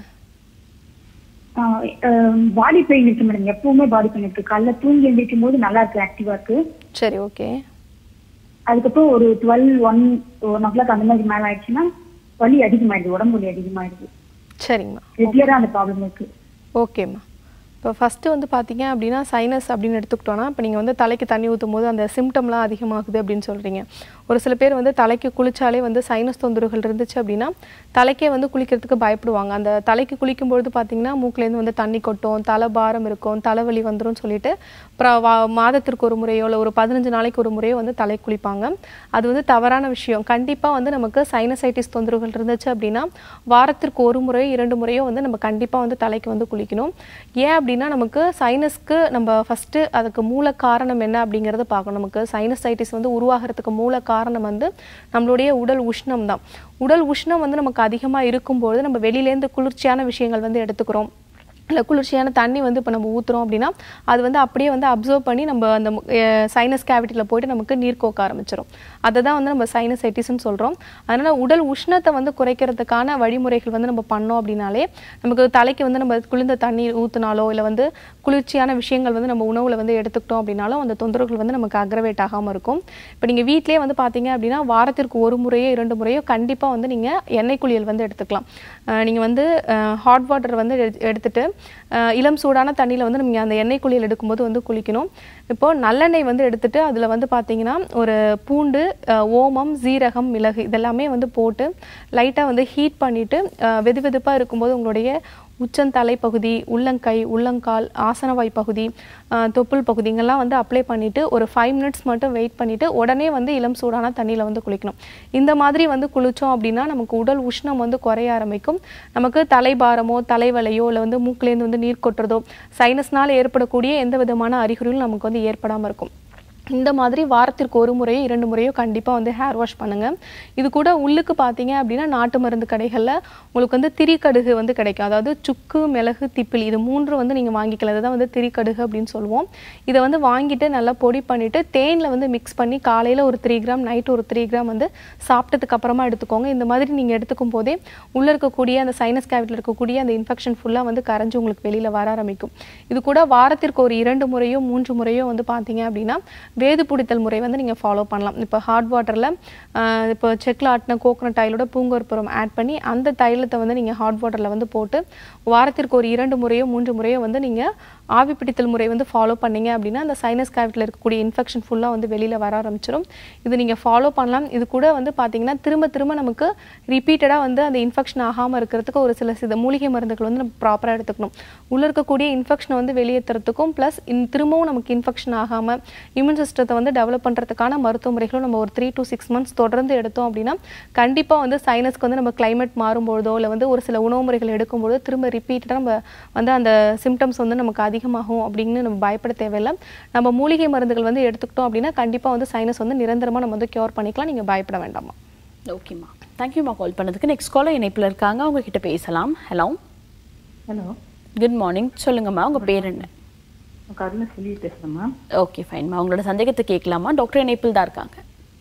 பாடி பெயின் இருக்கு மேடம் எப்பவுமே பாடி பெயின் இருக்கு காலைல தூங்கி எழுந்திரிக்கும் போது நல்லா இருக்கு ஆக்டிவா இருக்கு சரி ஓகே அதுக்கப்புறம் ஒரு twelve one one o'clock அந்த மாதிரி மேல ஆயிடுச்சுன்னா வலி அதிகமாயிடுது உடம்பு வலி அதிகமாயிடுது சரிங்கம்மா ரெகுலரா அந்த ப்ராப்ளம் இருக்கு ஓகேம்மா இப்போ ஃபஸ்ட்டு வந்து பார்த்தீங்க அப்படின்னா சைனஸ் அப்படின்னு எடுத்துக்கிட்டோன்னா இப்போ நீங்கள் வந்து தலைக்கு தண்ணி ஊற்றும் போது அந்த சிம்டம்லாம் அதிகமாகுது அப்படின்னு சொல்கிறீங்க ஒரு சில பேர் வந்து தலைக்கு குளிச்சாலே வந்து சைனஸ் தொந்தரவுகள் இருந்துச்சு அப்படின்னா தலைக்கே வந்து குளிக்கிறதுக்கு பயப்படுவாங்க அந்த தலைக்கு குளிக்கும்பொழுது பார்த்தீங்கன்னா மூக்குலேருந்து வந்து தண்ணி கொட்டும் தலை பாரம் இருக்கும் தலைவலி வந்துரும் சொல்லிட்டு அப்புறம் வா- மாதத்திற்கு ஒரு முறையோ இல்லை ஒரு பதினஞ்சு நாளைக்கு ஒரு முறையோ வந்து தலை குளிப்பாங்க அது வந்து தவறான விஷயம் கண்டிப்பாக வந்து நமக்கு சைனசைட்டிஸ் தொந்தரவுகள் இருந்துச்சு அப்படின்னா வாரத்திற்கு ஒரு முறையோ இரண்டு முறையோ வந்து நம்ம கண்டிப்பாக வந்து தலைக்கு வந்து குளிக்கணும் ஏன் அப்படின்னா நமக்கு சைனஸ்க்கு நம்ம ஃபஸ்ட்டு அதுக்கு மூல காரணம் என்ன அப்படிங்கிறத பார்க்கணும் நமக்கு சைனசைட்டிஸ் வந்து உருவாகிறதுக்கு மூல காரணம் வந்து நம்மளுடைய உடல் உஷ்ணம் தான் உடல் உஷ்ணம் வந்து நமக்கு அதிகமாக இருக்கும்பொழுது நம்ம வெளியிலேருந்து குளிர்ச்சியான விஷயங்கள் வந்து எடுத்துக்கிறோம் இல்லை குளிர்ச்சியான தண்ணி வந்து இப்போ நம்ம ஊற்றுறோம் அப்படின்னா அது வந்து அப்படியே வந்து அப்சர்வ் பண்ணி நம்ம அந்த சைனஸ் கேவிட்டியில் போயிட்டு நமக்கு நீர் கோக்க ஆரம்பிச்சிடும் அதை தான் வந்து நம்ம சைனசைட்டிஸ்னு சொல்கிறோம் அதனால் உடல் உஷ்ணத்தை வந்து குறைக்கிறதுக்கான வழிமுறைகள் வந்து நம்ம பண்ணோம் அப்படின்னாலே நமக்கு தலைக்கு வந்து நம்ம குளிர்ந்த தண்ணீர் ஊற்றினாலோ இல்லை வந்து குளிர்ச்சியான விஷயங்கள் வந்து நம்ம உணவில் வந்து எடுத்துக்கிட்டோம் அப்படின்னாலும் அந்த தொந்தரவுகள் வந்து நமக்கு அக்ரவேட் ஆகாமல் இருக்கும் இப்போ நீங்கள் வீட்டிலே வந்து பார்த்தீங்க அப்படின்னா வாரத்திற்கு ஒரு முறையோ இரண்டு முறையோ கண்டிப்பாக வந்து நீங்கள் எண்ணெய் குளியல் வந்து எடுத்துக்கலாம் நீங்கள் வந்து ஹாட் வாட்டர் வந்து எடு- எடுத்துட்டு அஹ், இளம் சூடான தண்ணியில் வந்து நீங்கள் அந்த எண்ணெய் குளியல் எடுக்கும்போது வந்து குளிக்கணும் இப்போ நல்லெண்ணெய் வந்து எடுத்துட்டு அதில் வந்து பார்த்தீங்கன்னா ஒரு பூண்டு அஹ், ஓமம் சீரகம் மிளகு இதெல்லாமே வந்து போட்டு லைட்டாக வந்து ஹீட் பண்ணிவிட்டு வெது வெதுப்பாக இருக்கும்போது உங்களுடைய உச்சந்தலை பகுதி உள்ளங்கை உள்ளங்கால் ஆசனவாய் பகுதி அஹ், தொப்புள் பகுதி இங்கெல்லாம் வந்து அப்ளை பண்ணிவிட்டு ஒரு ஃபைவ் மினிட்ஸ் மட்டும் வெயிட் பண்ணிவிட்டு உடனே வந்து இளம் சூடான தண்ணியில் வந்து குளிக்கணும் இந்த மாதிரி வந்து குளித்தோம் அப்படின்னா நமக்கு உடல் உஷ்ணம் வந்து குறைய ஆரம்பிக்கும் நமக்கு தலைபாரமோ தலைவலியோ இல்லை வந்து மூக்குலேருந்து வந்து நீர் கொட்டுறதோ சைனஸ்னால் ஏற்படக்கூடிய எந்த விதமான அறிகுறிகளும் நமக்கு வந்து ஏற்படாமல் இருக்கும் இந்த மாதிரி வாரத்திற்கு ஒரு முறையோ இரண்டு முறையோ கண்டிப்பாக வந்து ஹேர் வாஷ் பண்ணுங்க இது கூட உள்ளுக்கு பார்த்தீங்க அப்படின்னா நாட்டு மருந்து கடைகளில் உங்களுக்கு வந்து திரிக்கடுகு வந்து கிடைக்கும் அதாவது சுக்கு மிளகு திப்பிலி இது மூன்று வந்து நீங்கள் வாங்கிக்கலாம் இதுதான் வந்து திரிக்கடுகு அப்படின்னு சொல்லுவோம் இதை வந்து வாங்கிட்டு நல்லா பொடி பண்ணிட்டு தேனில் வந்து மிக்ஸ் பண்ணி காலையில் ஒரு த்ரீ கிராம் நைட் ஒரு த்ரீ கிராம் வந்து சாப்பிட்டதுக்கு அப்புறமா எடுத்துக்கோங்க இந்த மாதிரி நீங்கள் எடுத்துக்கும் போதே உள்ளே இருக்கக்கூடிய அந்த சைனஸ் கேவிட்டில் இருக்கக்கூடிய அந்த இன்ஃபெக்ஷன் ஃபுல்லாக வந்து கரைஞ்சு உங்களுக்கு வெளியில் வர ஆரம்பிக்கும் இது கூட வாரத்திற்கு ஒரு இரண்டு முறையோ மூன்று முறையோ வந்து பார்த்தீங்க அப்படின்னா வேது பிடித்தல் முறை வந்து நீங்கள் ஃபாலோ பண்ணலாம் இப்போ ஹாட் வாட்டரில் இப்போ செக்கில் ஆட்டின கோகனட் தைலோட பூங்கொற்புரம் ஆட் பண்ணி அந்த தைலத்தை வந்து நீங்கள் ஹாட் வாட்டரில் வந்து போட்டு வாரத்திற்கு ஒரு இரண்டு முறையோ மூன்று முறையோ வந்து நீங்கள் ஆவி பிடித்தல் முறை வந்து ஃபாலோ பண்ணீங்க அப்படின்னா அந்த சைனஸ் கேவிட்டில் இருக்கக்கூடிய இன்ஃபெக்ஷன் ஃபுல்லாக வந்து வெளியில் வர ஆரம்பிச்சிடும் இது நீங்கள் ஃபாலோ பண்ணலாம் இது கூட வந்து பார்த்தீங்கன்னா திரும்ப திரும்ப நமக்கு ரிப்பீட்டடாக வந்து அந்த இன்ஃபெக்ஷன் ஆகாமல் இருக்கிறதுக்கு ஒரு சில சில மூலிகை மருந்துகள் வந்து நம்ம ப்ராப்பராக எடுத்துக்கணும் உள்ள இருக்கக்கூடிய இன்ஃபெக்ஷனை வந்து வெளியேற்றுறதுக்கும் ப்ளஸ் இன் திரும்பவும் நமக்கு இன்ஃபெக்ஷன் ஆகாமல் இம்யூன் சிஸ்டத்தை வந்து டெவலப் பண்ணுறதுக்கான மருத்துவ முறைகளும் நம்ம ஒரு த்ரீ to சிக்ஸ் மந்த்ஸ் தொடர்ந்து எடுத்தோம் அப்படின்னா கண்டிப்பாக வந்து சைனஸ்க்கு வந்து நம்ம climate மாறும்பொழுதோ இல்லை வந்து ஒரு சில உணவு முறைகள் எடுக்கும்பொழுதோ திரும்ப ரிப்பீட்டடாக நம்ம வந்து அந்த சிம்டம்ஸ் வந்து நமக்கு அதிகமாகும் அப்படின்னு நம்ம பயப்பட தேவையில்லை நம்ம மூலிகை மருந்துகள் வந்து எடுத்துக்கிட்டோம் அப்படின்னா கண்டிப்பாக வந்து சைனஸ் வந்து நிரந்தரமாக நம்ம வந்து க்யூர் பண்ணிக்கலாம் நீங்கள் பயப்பட வேண்டாமா ஓகேம்மா தேங்க்யூம்மா கால் பண்ணதுக்கு நெக்ஸ்ட் காலர் இணைப்பில் இருக்காங்க அவங்க கிட்ட பேசலாம் ஹலோ ஹலோ குட் மார்னிங் சொல்லுங்கம்மா உங்க பேர் என்ன கருணை சொல்லி பேசுகிறேம்மா ஓகே ஃபைன்மா உங்களோட சந்தேகத்தை கேட்கலாமா டாக்டர் இணைப்பில் தான் இருக்காங்க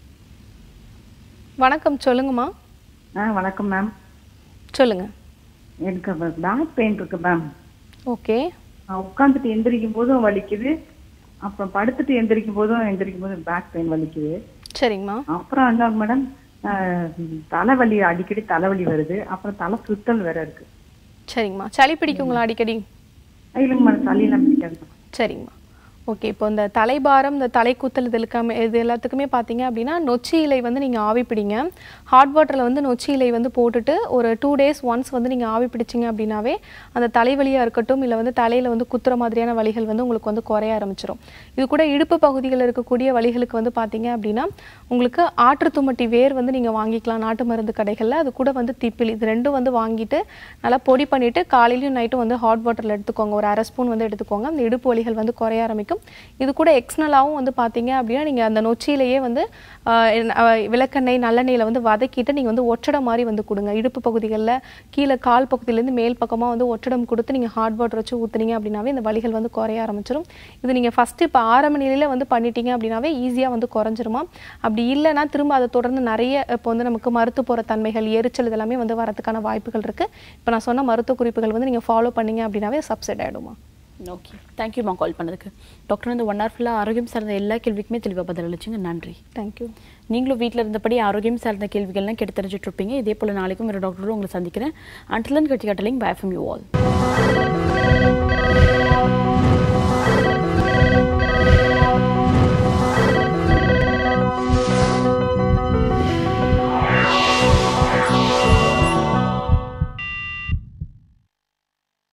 வணக்கம் சொல்லுங்கம்மா ஆ வணக்கம் மேம் சொல்லுங்க எனக்கு பேக் பெயின் இருக்கு மேம் ஓகே உட்காந்துட்டு எந்திரிக்கும் போதும் வலிக்குது அப்புறம் படுத்துட்டு எந்திரிக்கும் போதும் எந்திரிக்கும் போதும் பேக் பெயின் வலிக்குது சரிங்கம்மா அப்புறம் என்ன மேடம் தலைவலி அடிக்கடி தலைவலி வருது அப்புறம் தலை சுத்தல் வேற இருக்கு சரிங்கம்மா சளி பிடிக்குங்களா அடிக்கடி இல்லைங்க மேடம் சளியெல்லாம் பிடிக்காது சரிங்கம்மா ஓகே இப்போ இந்த தலைபாரம் இந்த தலைக்கூத்தல் இது எல்லாமே இது எல்லாத்துக்குமே பார்த்தீங்க அப்படின்னா நொச்சி இலை வந்து நீங்கள் ஆவி பிடிங்க ஹாட் வாட்டரில் வந்து நொச்சி இலை வந்து போட்டுட்டு ஒரு டூ டேஸ் ஒன்ஸ் வந்து நீங்கள் ஆவி பிடிச்சிங்க அப்படின்னாவே அந்த தலைவலியாக இருக்கட்டும் இல்லை வந்து தலையில் வந்து குத்துற மாதிரியான வலிகள் வந்து உங்களுக்கு வந்து குறைய ஆரம்பிச்சிடும் இது கூட இடுப்பு பகுதிகளில் இருக்கக்கூடிய வலிகளுக்கு வந்து பார்த்தீங்க அப்படின்னா உங்களுக்கு ஆற்றுத்துமட்டி வேர் வந்து நீங்கள் வாங்கிக்கலாம் நாட்டு மருந்து கடைகளில் அது கூட வந்து திப்பிலி இது ரெண்டும் வந்து வாங்கிட்டு நல்லா பொடி பண்ணிவிட்டு காலையிலையும் நைட்டும் வந்து ஹாட் வாட்டரில் எடுத்துக்கோங்க ஒரு அரை ஸ்பூன் வந்து எடுத்துக்கோங்க அந்த இடுப்பு வலிகள் வந்து குறைய ஆரம்பிக்கும் இது கூட எக்ஸ்னலாகவும் வந்து பார்த்தீங்க அப்படின்னா நீங்கள் அந்த நொச்சியிலேயே வந்து ஆஹ், என்ன- ஆஹ், விளக்கெண்ணெய் நல்லெண்ணெயில் வந்து வதக்கிட்டு நீங்கள் வந்து ஒற்றடை மாதிரி வந்து கொடுங்க இடுப்பு பகுதிகளில் கீழே கால் பகுதியிலேருந்து மேல் பக்கமாக வந்து ஒற்றடம் கொடுத்து நீங்கள் ஹாட் வாட்டர் வச்சு ஊற்றுனீங்க அப்படின்னாவே இந்த வலிகள் வந்து குறைய ஆரம்பிச்சிடும் இது நீங்கள் ஃபஸ்ட்டு இப்போ ஆரம்ப நிலையில் வந்து பண்ணிட்டீங்க அப்படின்னாவே ஈஸியாக வந்து குறைஞ்சிருமா அப்படி இல்லைன்னா திரும்ப அதை தொடர்ந்து நிறைய இப்போ வந்து நமக்கு மருத்து போகிற தன்மைகள் எரிச்சல் இதெல்லாமே வந்து வரதுக்கான வாய்ப்புகள் இருக்குது இப்போ நான் சொன்ன மருத்துவ குறிப்புகள் வந்து நீங்கள் ஃபாலோ பண்ணீங்க அப்படின்னாவே சப்சைட் ஆகிடுமா ஓகே தேங்க்யூம்மா கால் பண்ணதுக்கு டாக்டர் வந்து ஒன் ஹவர் ஃபுல்லாக ஆரோக்கியம் சார்ந்த எல்லா கேள்விக்குமே தெளிவாக பதில் அளிச்சிங்க நன்றி தேங்க்யூ நீங்களும் வீட்டில் இருந்தபடி ஆரோக்கியம் சார்ந்த கேள்விகள்லாம் கேட்டு தெரிஞ்சுட்டு இருப்பீங்க இதே போல் நாளைக்கும் ஒரு டாக்டரும் உங்களை சந்திக்கிறேன் அன்டில் கட்டி கட்டலிங் பை ஃப்ரம் யூ ஆல்